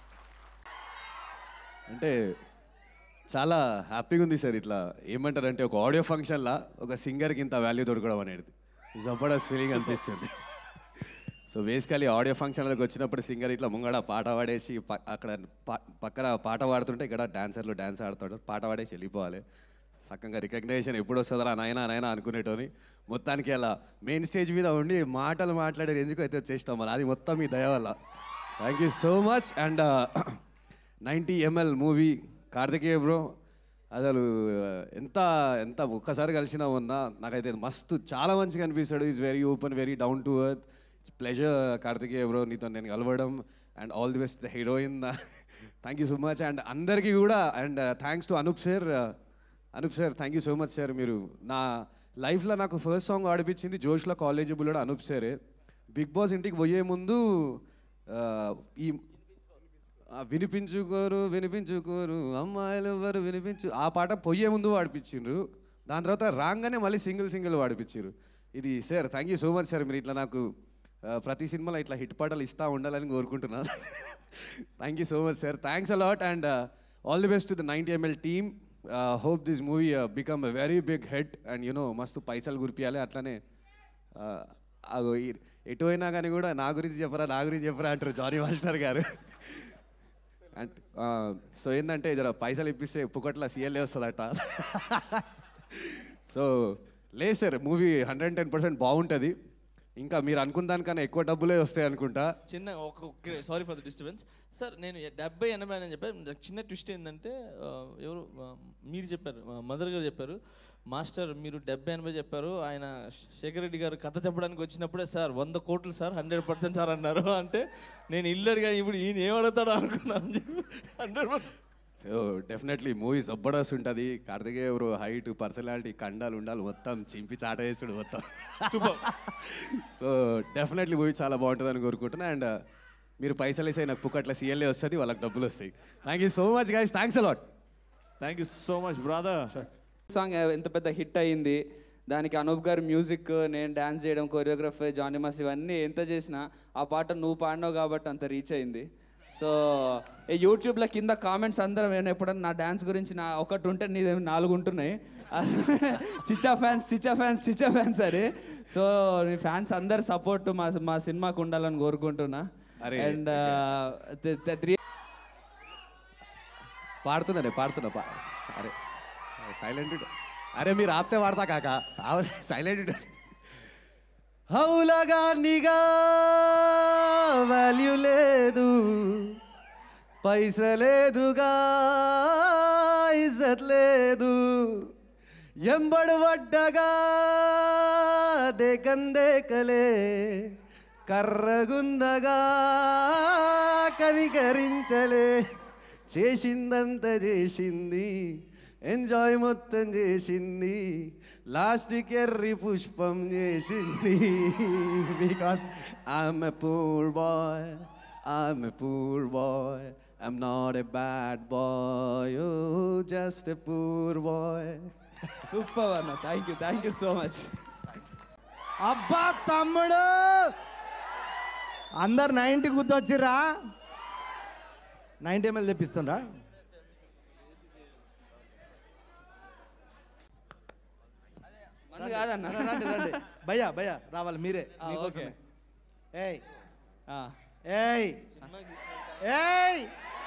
Speaker 13: అంటే చాలా హ్యాపీగా ఉంది సార్ ఇట్లా ఏమంటారంటే ఒక ఆడియో ఫంక్షన్లా ఒక సింగర్కి ఇంత వాల్యూ దొరకడం అనేది జబర్దస్త్ ఫీలింగ్ అనిపిస్తుంది సో బేసికలీ ఆడియో ఫంక్షన్లకు వచ్చినప్పుడు సింగర్ ఇట్లా ముంగడ పాట పాడేసి ప- అక్కడ ప- పక్కన పాట పాడుతుంటే ఇక్కడ డాన్సర్లు డాన్స్ ఆడుతాడు పాట పాడేసి వెళ్ళిపోవాలి చక్కగా రికగ్నైజేషన్ ఎప్పుడు వస్తుందా నాయనా నాయనా అనుకునేటోని మొత్తానికి అలా మెయిన్ స్టేజ్ మీద ఉండి మాటలు మాట్లాడే రేంజ్కి అయితే వచ్చేసినాం మరి అది మొత్తం మీ దయ వల్ల thank you so much and ninety ML movie Karthikeya bro అసలు ఎంత ఎంత ఒక్కసారి కలిసినా ఉన్నా నాకైతే మస్తు చాలా మంచిగా అనిపిస్తాడు is very open very down to earth it's pleasure Karthikeya bro నీతో నేను కలవడం and all the best the heroine thank you so much and అందరికీ కూడా and thanks to Anup sir Anup sir thank you so much sir మీరు నా లైఫ్లో నాకు first song ఆడిపించింది జోష్లో కాలేజ్ బుల్లడు అనూప్ సారే బిగ్ బాస్ ఇంటికి పోయే ముందు ఆ, ఈ ఆ, వినిపించుకోరు వినిపించుకోరు అమ్మాయిలు ఎవరు వినిపించు ఆ పాట పొయ్యే ముందు పాడిపించిండ్రు దాని తర్వాత రాగానే మళ్ళీ సింగిల్ సింగిల్ పాడిపించారు ఇది sir thank you so much sir మీరు ఇట్లా నాకు ఆ, ప్రతి సినిమాలో ఇట్లా హిట్ పాటలు ఇస్తా ఉండాలని కోరుకుంటున్నాను thank you so much sir thanks a lot and all the best to the ninety ML team hope this movie become a very big head and you know మస్తు పైసలు గురిపియాలి అట్లనే ఆ, అగో ఈ- ఎటు అయినా కానీ కూడా నా గురించి చెప్పరా నా గురించి చెప్పరా అంటారు జానీ వాల్టర్ గారు అండ్ సో ఏంటంటే జర పైసలు ఇప్పిస్తే పుకట్ల సీఎల్ఏ వస్తుందట సో లేదు sir movie hundred ten percent బాగుంటుంది ఇంకా మీరు అనుకున్న దానికన్నా ఎక్కువ డబ్బులే వస్తాయి అనుకుంటా
Speaker 4: చిన్న ఒక sorry for the disturbance sir నేను డెబ్బై ఎనభై అని చెప్పాను నాకు చిన్న ట్విస్ట్ ఏంటంటే ఆ, ఎవరు ఆ, మీరు చెప్పారు మదర్ గారు చెప్పారు మాస్టర్ మీరు డెబ్బై ఎనభై చెప్పారు ఆయన శేఖర్ రెడ్డి గారు కథ చెప్పడానికి వచ్చినప్పుడే సార్ వంద కోట్లు సార్ హండ్రెడ్ పర్సెంట్ సార్ అన్నారు అంటే నేను ఇల్లు అడిగా ఇప్పుడు ఈయన ఏం అడుగుతాడో అనుకున్నాను hundred percent
Speaker 13: so definitely movie జబర్దస్త్ ఉంటుంది కార్తికేయ ఎవరు హైట్ పర్సనాలిటీ కండాలు ఉండాలి మొత్తం చింపి చాట వేసుడు మొత్తం
Speaker 4: సూపర్
Speaker 13: సో డెఫినెట్లీ మూవీ చాలా బాగుంటుందని కోరుకుంటున్నా అండ్ మీరు పైసలు వేసే నాకు పుక్కట్ల సీఎల్ఏ వస్తుంది వాళ్ళకి డబ్బులు వస్తాయి thank you so much guys thanks a lot
Speaker 1: thank you so much brother
Speaker 6: song ఎంత పెద్ద హిట్ అయింది దానికి అనూప్ గారి మ్యూజిక్ నేను డ్యాన్స్ చేయడం కొరియోగ్రఫీ జానీ మాస్ ఇవన్నీ ఎంత చేసినా ఆ పాట నువ్వు పాడినావు కాబట్టి అంత రీచ్ అయింది సో ఈ యూట్యూబ్లో కింద కామెంట్స్ అందరం నేను ఎప్పుడన్నా నా డ్యాన్స్ గురించి నా ఒకటి ఉంటే నీ నాలుగు ఉంటున్నాయి చిచ్చా ఫ్యాన్స్ చిచ్చా ఫ్యాన్స్ చిచ్చా ఫ్యాన్స్ అరే సో నీ ఫ్యాన్స్ అందరు సపోర్ట్ మా మా సినిమాకు ఉండాలని కోరుకుంటున్నా
Speaker 13: అరే,
Speaker 6: అండ్ త్రీ
Speaker 13: పాడుతున్నానే పాడుతున్నా పా అరే సైలెంట్ అరే మీరు ఆపితే వాడతా కాక సైలెంట్ హౌలగా నిగా వాల్యూ లేదు పైసలేదుగా ఇజ్జత్ లేదు ఎంబడు పడ్డగా దేకందేకలే కర్రగుందగా కనికరించలే చేసిందంత చేసింది ఎంజాయ్ మొత్తం చేసింది లాస్ట్కి ఎర్రి పుష్పం చేసింది because I'm a poor boy I'm a poor boy I'm not a bad boy just a poor boy
Speaker 6: super అన్న thank you thank you so much
Speaker 16: అబ్బా తమ్ముడు అందరు నైంటీ గుర్తొచ్చిర్రా నైంటీ ఎంఎల్ తెప్పిస్తుండ్రా
Speaker 6: మంది కాదన్న
Speaker 16: రండి రండి భయ్యా భయ్యా రావాలి మీరే
Speaker 6: ఆ,
Speaker 16: మీకోసమే ఏయ్
Speaker 6: ఆ.
Speaker 16: ఏయ్ ఏయ్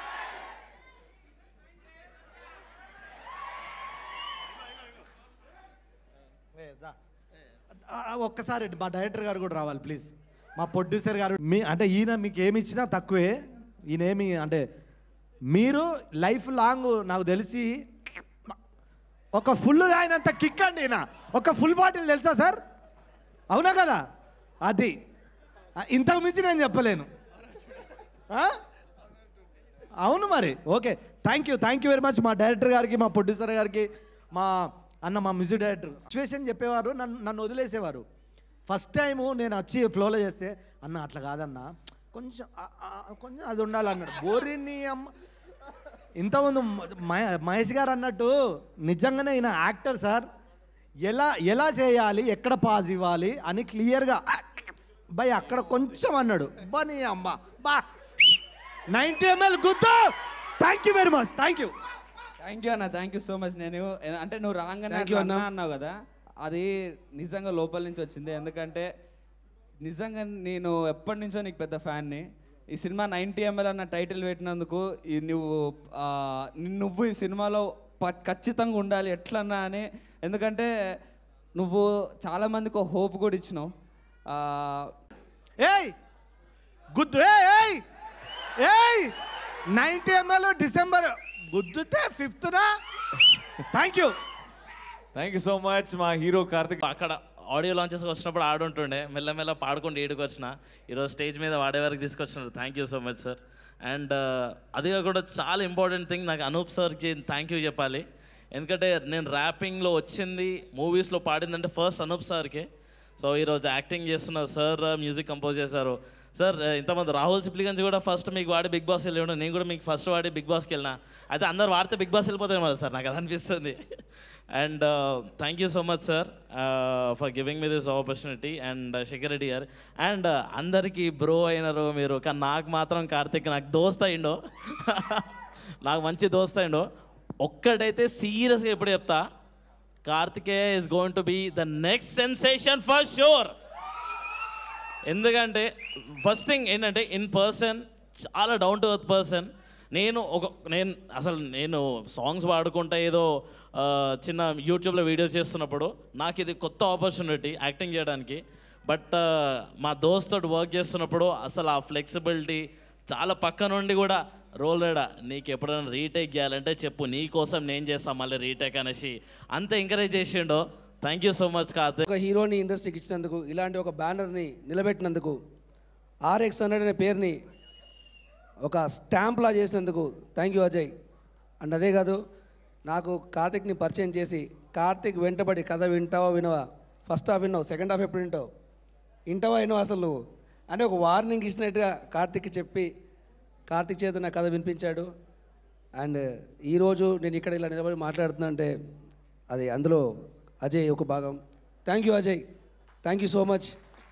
Speaker 16: ఏ, దా. ఆ, ఆ, ఒక్కసారి మా డైరెక్టర్ గారు కూడా రావాలి ప్లీజ్ మా ప్రొడ్యూసర్ గారు మీ అంటే ఈయన మీకు ఏమి ఇచ్చినా తక్కువే ఈయన ఏమి అంటే మీరు లైఫ్ లాంగ్ నాకు తెలిసి ఒక ఫుల్ తాగినంత కిక్ అండి ఈయన ఒక ఫుల్ బాటిల్ తెలుసా సార్ అవునా కదా అది ఆ, ఇంతకు మించి నేను చెప్పలేను ఆ? అవును మరి okay thank you thank you very much మా డైరెక్టర్ గారికి మా ప్రొడ్యూసర్ గారికి మా అన్న మా మ్యూజిక్ డైరెక్టర్ సిచ్యువేషన్ చెప్పేవారు నన్ను నన్ను వదిలేసేవారు ఫస్ట్ టైము నేను వచ్చి ఫ్లోలో చేస్తే అన్న అట్లా కాదన్న కొంచెం ఆ, ఆ, కొంచెం అది ఉండాలి అన్నాడు బోరిని అమ్మ ఇంతకుముందు మహే- మహేష్ గారు అన్నట్టు నిజంగానే ఈయన యాక్టర్ సార్ ఎలా ఎలా చేయాలి ఎక్కడ పాజ్ ఇవ్వాలి అని క్లియర్గా బై అక్కడ కొంచెం అన్నాడు బా నీ అమ్మ బా నైంటీ ఎంఎల్ గుర్తు thank you very much thank you
Speaker 6: thank you అన్న థ్యాంక్ యూ సో మచ్ నేను అంటే నువ్వు రాగానే
Speaker 16: Thank you,
Speaker 6: అట్లా
Speaker 16: అన్న.
Speaker 6: అన్నా అన్నావు కదా అది నిజంగా లోపల నుంచి వచ్చింది ఎందుకంటే నిజంగా నేను ఎప్పటి నుంచో నీకు పెద్ద ఫ్యాన్ని ఈ సినిమా నైంటీ ఎంఎల్ అన్న టైటిల్ పెట్టినందుకు ఈ నువ్వు ఆ, ని- నువ్వు ఈ సినిమాలో ప- ఖచ్చితంగా ఉండాలి ఎట్లన్నా అని ఎందుకంటే నువ్వు చాలా మందికి ఒక హోప్ కూడా ఇచ్చినావు ఆ,
Speaker 16: ఏయ్ గుద్దు ఏయ్ ఏయ్ ఏయ్ నైంటీ ఎంఎల్ డిసెంబర్ గుద్దుతే ఫిఫ్త్నా thank you
Speaker 1: thank you so much మా హీరో కార్తిక్
Speaker 17: అక్కడ ఆడియో లాంచెస్కి వచ్చినప్పుడు ఆడుంటుండే మెల్లమెల్ల పాడుకుంటూ ఏడుకు వచ్చిన ఈరోజు స్టేజ్ మీద వాడే వరకు తీసుకొచ్చినారు thank you so much sir and అది కూడా చాలా ఇంపార్టెంట్ థింగ్ నాకు అనూప్ సార్కి థ్యాంక్ యూ చెప్పాలి ఎందుకంటే నేను ర్యాపింగ్లో వచ్చింది మూవీస్లో పాడిందంటే ఫస్ట్ అనూప్ సార్కే సో ఈరోజు యాక్టింగ్ చేస్తున్న సార్ మ్యూజిక్ కంపోజ్ చేశారు సార్ ఇంతమంది రాహుల్ సిప్లిగంజ్ కూడా ఫస్ట్ మీకు వాడి బిగ్ బాస్ వెళ్ళాడు నేను కూడా మీకు ఫస్ట్ వాడి బిగ్ బాస్కి వెళ్ళినా అయితే అందరు వాడితే బిగ్ బాస్ వెళ్ళిపోతాయి మరి సార్ నాకు అది అనిపిస్తుంది and thank you so much sir for giving me this opportunity and Shekhar Reddy గారు అండ్ అందరికీ బ్రో అయినారు మీరు కానీ నాకు మాత్రం కార్తిక్ నాకు దోస్త్ అయిండో నాకు మంచి దోస్త్ అయిండో ఒక్కడైతే సీరియస్గా ఎప్పుడు చెప్తా Karthikeya is going to be the next sensation for sure ఎందుకంటే ఫస్ట్ థింగ్ ఏంటంటే ఇన్ పర్సన్ చాలా డౌన్ టు ఎర్త్ పర్సన్ నేను ఒక నేను అసలు నేను సాంగ్స్ పాడుకుంటా ఏదో ఆ, చిన్న యూట్యూబ్లో వీడియోస్ చేస్తున్నప్పుడు నాకు ఇది కొత్త ఆపర్చునిటీ యాక్టింగ్ చేయడానికి బట్ మా దోస్తోటి వర్క్ చేస్తున్నప్పుడు అసలు ఆ ఫ్లెక్సిబిలిటీ చాలా పక్క నుండి కూడా రోల్ రేడా నీకు ఎప్పుడైనా రీటేక్ చేయాలంటే చెప్పు నీ కోసం నేను చేస్తాను మళ్ళీ రీటేక్ అనేసి అంత ఎంకరేజ్ చేసిండో thank you so much Karthik
Speaker 12: ఒక హీరోని ఇండస్ట్రీకి ఇచ్చినందుకు ఇలాంటి ఒక బ్యానర్ని నిలబెట్టినందుకు ఆర్ఎక్స్ హండ్రెడ్ అనే పేరుని ఒక స్టాంప్లా చేసినందుకు థ్యాంక్ యూ అజయ్ అండ్ అదే కాదు నాకు కార్తిక్ని పరిచయం చేసి కార్తిక్ వెంటబడి కథ వింటావా వినవా ఫస్ట్ హాఫ్ విన్నావు సెకండ్ హాఫ్ ఎప్పుడు వింటావు వింటావా వినవా అసలు నువ్వు అంటే ఒక వార్నింగ్ ఇచ్చినట్టుగా కార్తిక్కి చెప్పి కార్తిక్ చేత నా కథ వినిపించాడు అండ్ ఈరోజు నేను ఇక్కడ ఇలా నిలబడి మాట్లాడుతున్నా అంటే అది అందులో అజయ్ ఒక భాగం thank you Ajay thank you so much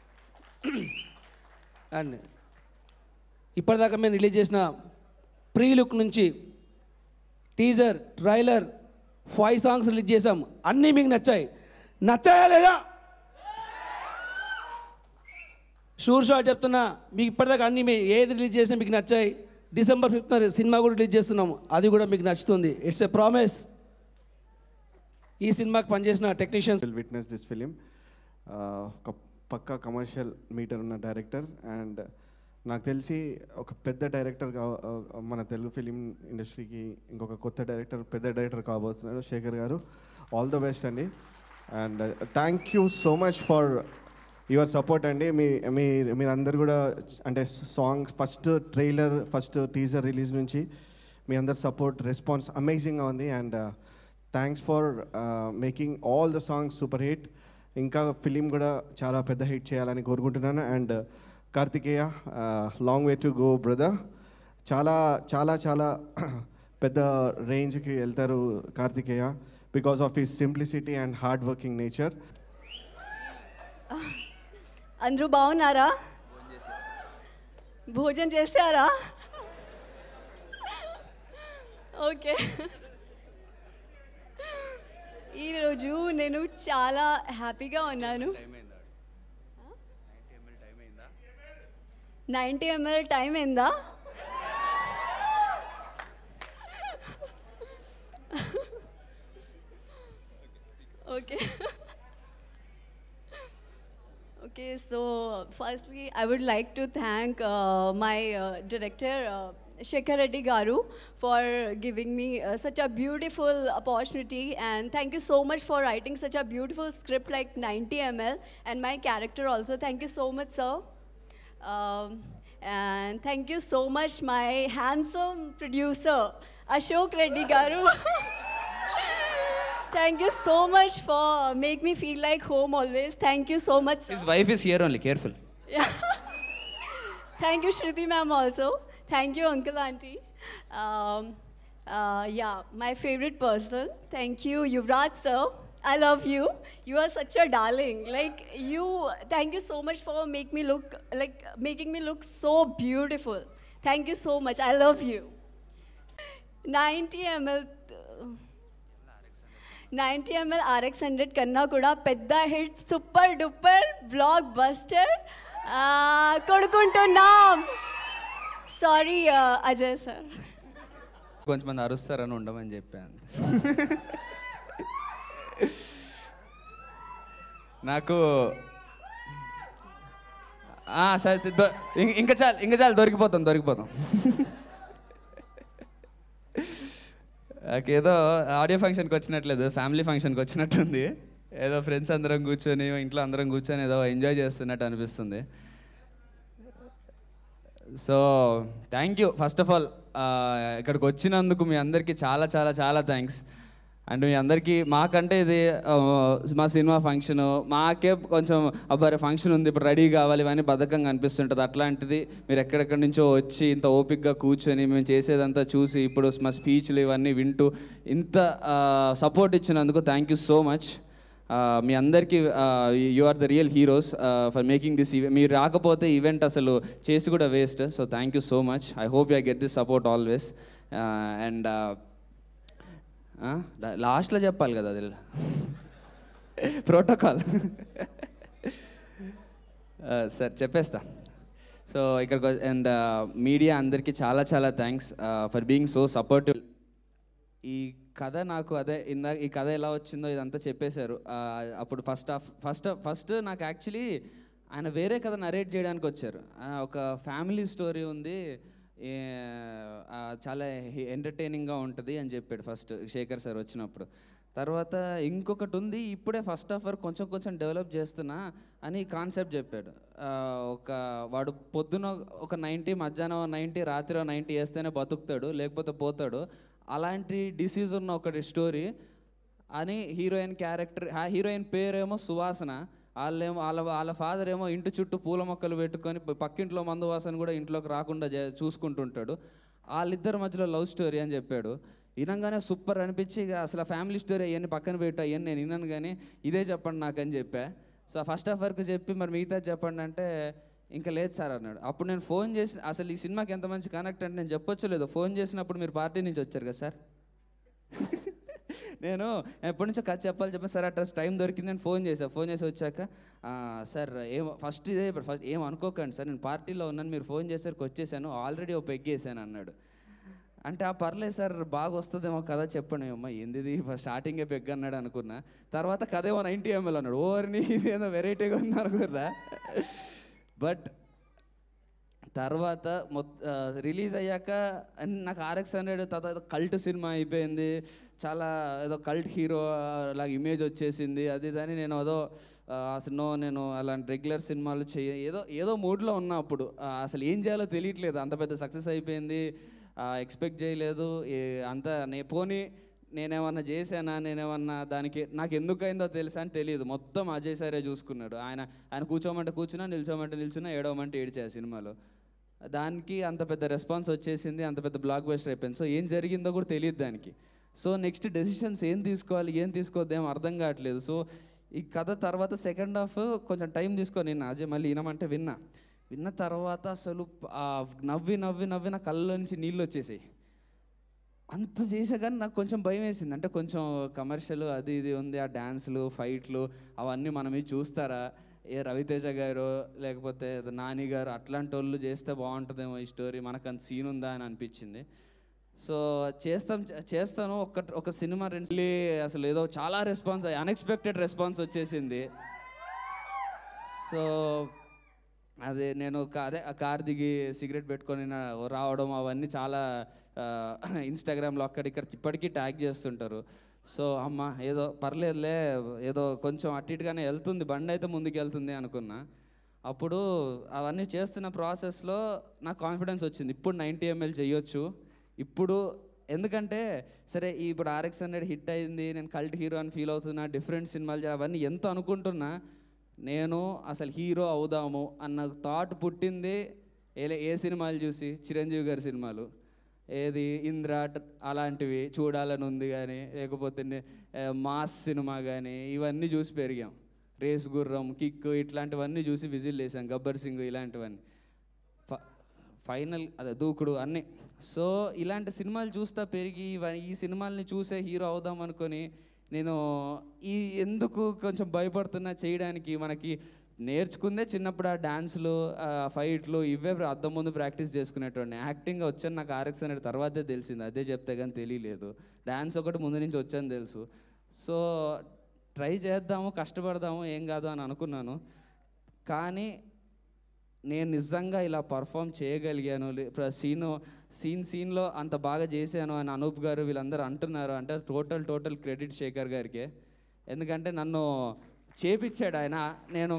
Speaker 12: and ఇప్పటిదాకా మేము రిలీజ్ చేసిన ప్రీ లుక్ నుంచి teaser trailer five songs release చేసాం అన్నీ మీకు నచ్చాయి నచ్చాయా లేదా షూర్ షాట్ చెప్తున్నా మీకు ఇప్పటిదాకా అన్ని మీ ఏది రిలీజ్ చేసినా మీకు నచ్చాయి డిసెంబర్ ఫిఫ్త్ సినిమా కూడా రిలీజ్ చేస్తున్నాం అది కూడా మీకు నచ్చుతుంది ఇట్స్ ఎ ప్రామిస్ ఈ సినిమాకి పనిచేసిన technicians
Speaker 8: will witness this film ఒక పక్కా కమర్షియల్ మీటర్ ఉన్న డైరెక్టర్ అండ్ నాకు తెలిసి ఒక పెద్ద డైరెక్టర్ కా మన తెలుగు ఫిలిం ఇండస్ట్రీకి ఇంకొక కొత్త డైరెక్టర్ పెద్ద డైరెక్టర్ కాబోతున్నారు Shekhar garu all the best అండి and thank you so much for your support అండి మీ మీ మీరందరూ కూడా అంటే song first trailer first teaser release నుంచి మీ అందరి సపోర్ట్ రెస్పాన్స్ అమేజింగ్గా ఉంది and thanks for making all the songs super hit ఇంకా ఫిలిం కూడా చాలా పెద్ద హిట్ చేయాలని కోరుకుంటున్నాను and Karthikeya long way to go brother చాలా చాలా చాలా పెద్ద రేంజ్కి వెళ్తారు Karthikeya because of his simplicity and hard working nature
Speaker 18: అందరూ బాగున్నారా భోజనం చేశారా ఓకే ఈరోజు నేను చాలా హ్యాపీగా ఉన్నాను నైంటీ ఎంఎల్ టైం ఏందా okay Okay, so firstly, I would like to thank uh, my uh, director, uh, Shekhar Reddy Garu, for giving me uh, such a beautiful opportunity. And thank you so much for writing such a beautiful script like 90 ml. And my character also. Thank you so much, sir. Um, and thank you so much, my handsome producer, Ashok Reddy Garu. Thank you so much for make me feel like home always. Thank you so much. sir.
Speaker 6: His wife is here only, careful.
Speaker 18: Yeah. Thank you, Shruti ma'am, also. Thank you, uncle, auntie. Um, uh, yeah, my favorite person. Thank you, Yuvraj sir. I love you. You are such a darling. Like you. Thank you so much for make me look like making me look so beautiful. Thank you so much. I love you. 90 ml. Ninety ML RX hundred కన్నా కూడా పెద్ద hit super duper blockbuster కొడుకుంటున్నాం sorry Ajay sir
Speaker 6: కొంచెం మంది అరుస్తారని ఉండమని చెప్పాను నాకు ఆ, సరే సరే, దొ- ఇం- ఇంకా చాలు ఇంకా చాలు దొరికిపోతాం దొరికిపోతాం నాకేదో ఆడియో ఫంక్షన్కి వచ్చినట్లేదు ఫ్యామిలీ ఫంక్షన్కి వచ్చినట్టుంది ఏదో ఫ్రెండ్స్ అందరం కూర్చొని ఇంట్లో అందరం కూర్చొని ఏదో ఎంజాయ్ చేస్తున్నట్టు అనిపిస్తుంది so thank you first of all ఇక్కడికి వచ్చినందుకు మీ అందరికీ చాలా చాలా చాలా థ్యాంక్స్ అండ్ మీ అందరికీ మాకంటే ఇది ఆ, మా సినిమా ఫంక్షన్ మాకే కొంచెం అబ్బాయి ఫంక్షన్ ఉంది ఇప్పుడు రెడీ కావాలి ఇవన్నీ బద్ధకంగా అనిపిస్తుంటుంది అట్లాంటిది మీరు ఎక్కడెక్కడి నుంచో వచ్చి ఇంత ఓపిక్గా కూర్చొని మేము చేసేదంతా చూసి ఇప్పుడు మా స్పీచ్లు ఇవన్నీ వింటూ ఇంత సపోర్ట్ ఇచ్చినందుకు థ్యాంక్ యూ సో మచ్ మీ అందరికీ you are the real heroes for making this event మీరు రాకపోతే ఈవెంట్ అసలు చేసి కూడా waste so thank you so much I hope you get this support always and లాస్ట్లో చెప్పాలి కదా అది ప్రోటోకాల్ సార్ చెప్పేస్తా సో ఇక్కడికి అండ్ మీడియా అందరికీ చాలా చాలా thanks for being so supportive ఈ కథ నాకు అదే ఇందాక ఈ కథ ఎలా వచ్చిందో ఇదంతా చెప్పేశారు ఆ, అప్పుడు ఫస్ట్ హాఫ్ ఫస్ట్ ఫస్ట్ నాకు యాక్చువల్లీ ఆయన వేరే కథ నరేట్ చేయడానికి వచ్చారు ఆ, ఒక ఫ్యామిలీ స్టోరీ ఉంది ఏ, ఆ, చాలా ఎంటర్టైనింగ్గా ఉంటుంది అని చెప్పాడు ఫస్ట్ శేఖర్ సార్ వచ్చినప్పుడు తర్వాత ఇంకొకటి ఉంది ఇప్పుడే ఫస్ట్ హాఫ్ వరకు కొంచెం కొంచెం డెవలప్ చేస్తున్నా అని కాన్సెప్ట్ చెప్పాడు ఆ, ఒక వాడు పొద్దున ఒక నైంటీ మధ్యాహ్నం నైంటీ రాత్రి నైంటీ వేస్తేనే బతుకుతాడు లేకపోతే పోతాడు అలాంటి డిసీజ్ ఉన్న ఒకటి స్టోరీ అని హీరోయిన్ క్యారెక్టర్ హీరోయిన్ పేరేమో సువాసన వాళ్ళేమో వాళ్ళ వాళ్ళ ఫాదర్ ఏమో ఇంటి చుట్టూ పూల మొక్కలు పెట్టుకొని ప- పక్కింట్లో మందు వాసన కూడా ఇంట్లోకి రాకుండా చే- చూసుకుంటుంటాడు వాళ్ళిద్దరి మధ్యలో లవ్ స్టోరీ అని చెప్పాడు వినంగానే సూపర్ అనిపించి ఇక అసలు ఫ్యామిలీ స్టోరీ అవన్నీ పక్కన పెట్టు అవన్నీ నేను విన్నాను కానీ ఇదే చెప్పండి నాకు అని చెప్పా సో ఫస్ట్ హాఫ్ వరకు చెప్పి మరి మిగతా చెప్పండి అంటే ఇంకా లేదు సార్ అన్నాడు అప్పుడు నేను ఫోన్ చేసి అసలు ఈ సినిమాకి ఎంత మంచి కనెక్ట్ అంటే నేను చెప్పొచ్చు లేదు ఫోన్ చేసినప్పుడు మీరు పార్టీ నుంచి వచ్చారు కదా సార్ నేను ఎప్పటి నుంచో కథ చెప్పాలి చెప్పాను సార్ అట్లా టైం దొరికింది నేను ఫోన్ చేశాను ఫోన్ చేసి వచ్చాక "ఆ, సార్ ఏం ఫస్ట్ ఇదే ఫస్ట్ ఏం అనుకోకండి సార్ నేను పార్టీలో ఉన్నాను మీరు ఫోన్ చేసరికి వచ్చేసాను ఆల్రెడీ ఒక పెగ్ వేసాను అన్నాడు అంటే ఆ పర్లేదు సార్ బాగా వస్తుందేమో కథ చెప్పండి అమ్మ ఏంది స్టార్టింగే పెగ్ అన్నాడు అనుకున్నా తర్వాత కథ ఏమో నైంటీ ఎంఎల్ అన్నాడు ఓవర్ని ఇదేదో వెరైటీగా ఉంది అనుకున్నా బట్ తర్వాత మొత్త రిలీజ్ అయ్యాక అన్- నాకు ఆర్ఎక్స్ హండ్రెడ్ తర్వాత కల్ట్ సినిమా అయిపోయింది చాలా ఏదో కల్ట్ హీరో లాగా ఇమేజ్ వచ్చేసింది అది దాని నేను ఏదో ఆ, అసలు నో నేను అలాంటి రెగ్యులర్ సినిమాలు చేయ ఏదో ఏదో మూడ్లో ఉన్నా అప్పుడు ఆ, అసలు ఏం చేయాలో తెలియట్లేదు అంత పెద్ద సక్సెస్ అయిపోయింది ఎక్స్పెక్ట్ చేయలేదు ఏ- అంత నే పోనీ నేనేమన్నా చేశానా నేనేమన్నా దానికి నాకు ఎందుకు అయిందో తెలుసా అని తెలియదు మొత్తం అజయ్ సారే చూసుకున్నాడు ఆయన ఆయన కూర్చోమంటే కూర్చున్నా నిల్చోమంటే నిల్చున్నా ఏడవమంటే ఏడిచా సినిమాలో దానికి అంత పెద్ద రెస్పాన్స్ వచ్చేసింది అంత పెద్ద బ్లాక్ బస్టర్ అయిపోయింది సో ఏం జరిగిందో కూడా తెలియదు దానికి సో నెక్స్ట్ డెసిషన్స్ ఏం తీసుకోవాలి ఏం తీసుకోవద్దు ఏం అర్థం కావట్లేదు సో ఈ కథ తర్వాత సెకండ్ హాఫ్ కొంచెం టైం తీసుకొని నేను అజయ్ మళ్ళీ వినమంటే విన్నా విన్న తర్వాత అసలు ఆ నవ్వి నవ్వి నవ్వి నా కళ్ళ నుంచి నీళ్ళు వచ్చేసాయి అంత చేసా కానీ నాకు కొంచెం భయం వేసింది అంటే కొంచెం కమర్షియల్ అది ఇది ఉంది ఆ డ్యాన్స్లు ఫైట్లు అవన్నీ మనం ఇది చూస్తారా ఏ రవితేజ గారు లేకపోతే ఏదో నాని గారు అట్లాంటి వాళ్ళు చేస్తే బాగుంటుందేమో ఈ స్టోరీ మనకు అంత సీన్ ఉందా అని అనిపించింది సో చేస్తాం చేస్తాను ఒక ఒక సినిమా రెండు మళ్ళీ అసలు ఏదో చాలా రెస్పాన్స్ అన్ఎక్స్పెక్టెడ్ రెస్పాన్స్ వచ్చేసింది సో అదే నేను కా- అదే ఆ కార్ దిగి సిగరెట్ పెట్టుకొని నా- రావడం అవన్నీ చాలా ఇన్స్టాగ్రామ్లో అక్కడిక్కడ ఇప్పటికీ ట్యాగ్ చేస్తుంటారు సో అమ్మ ఏదో పర్లేదులే ఏదో కొంచెం అటు ఇటుగానే వెళ్తుంది బండి అయితే ముందుకు వెళ్తుంది అనుకున్నా అప్పుడు అవన్నీ చేస్తున్న ప్రాసెస్లో నాకు కాన్ఫిడెన్స్ వచ్చింది ఇప్పుడు నైంటీ ఎంఎల్ చేయొచ్చు ఇప్పుడు ఎందుకంటే సరే ఈ ఇప్పుడు ఆర్ఎక్స్ హండ్రెడ్ హిట్ అయింది నేను కల్ట్ హీరో అని ఫీల్ అవుతున్నా డిఫరెంట్ సినిమాలు చే- అవన్నీ ఎంత అనుకుంటున్నా నేను అసలు హీరో అవుదాము అన్న థాట్ పుట్టింది ఏ ఏ సినిమాలు చూసి చిరంజీవి గారి సినిమాలు ఏది ఇంద్ర ట- అలాంటివి చూడాలని ఉంది కానీ లేకపోతే నే- ఆ, మాస్ సినిమా కానీ ఇవన్నీ చూసి పెరిగాం రేస్ గుర్రం కిక్ ఇట్లాంటివన్నీ చూసి విజిల్ వేసాం గబ్బర్ సింగ్ ఇలాంటివన్నీ ఫ- ఫైనల్ అదే దూకుడు అన్నీ సో ఇలాంటి సినిమాలు చూస్తా పెరిగి ఇవ- ఈ సినిమాల్ని చూసే హీరో అవుదాం అనుకొని నేను ఈ ఎందుకు కొంచెం భయపడుతున్నా చేయడానికి మనకి నేర్చుకుందే చిన్నప్పుడు ఆ డాన్స్లు ఆ ఫైట్లు ఇవే ప్ర- అద్దం ముందు ప్రాక్టీస్ చేసుకునేటోడిని యాక్టింగ్ వచ్చాను నాకు ఆర్ఎక్స్ అనేది తర్వాతే తెలిసింది అదే చెప్తే కానీ తెలియలేదు డాన్స్ ఒకటి ముందు నుంచి వచ్చని తెలుసు సో ట్రై చేద్దాము కష్టపడదాము ఏం కాదు అని అనుకున్నాను కానీ నేను నిజంగా ఇలా పర్ఫామ్ చేయగలిగాను లే- ప్ర- సీను సీన్ సీన్లో అంత బాగా చేశాను అని అనూప్ గారు వీళ్ళందరూ అంటున్నారు అంటే టోటల్ టోటల్ క్రెడిట్ శేఖర్ గారికి ఎందుకంటే నన్ను చేపించాడు ఆయన నేను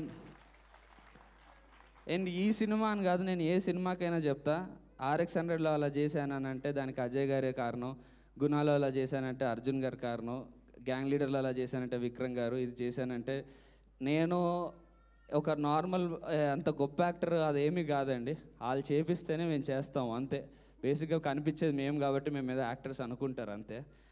Speaker 6: అండ్ ఈ సినిమా అని కాదు నేను ఏ సినిమాకైనా చెప్తా ఆర్ఎక్స్ హండ్రెడ్లో అలా చేశానని అంటే దానికి అజయ్ గారే కారణం గుణాలో అలా చేశానంటే అర్జున్ గారు కారణం గ్యాంగ్ లీడర్లో అలా చేశానంటే విక్రమ్ గారు ఇది చేశానంటే నేను ఒక నార్మల్ ఆ, అంత గొప్ప యాక్టర్ అదేమీ కాదండి వాళ్ళు చేపిస్తేనే మేము చేస్తాం అంతే బేసిక్గా కనిపించేది మేము కాబట్టి మేము ఏదో యాక్టర్స్ అనుకుంటారు అంతే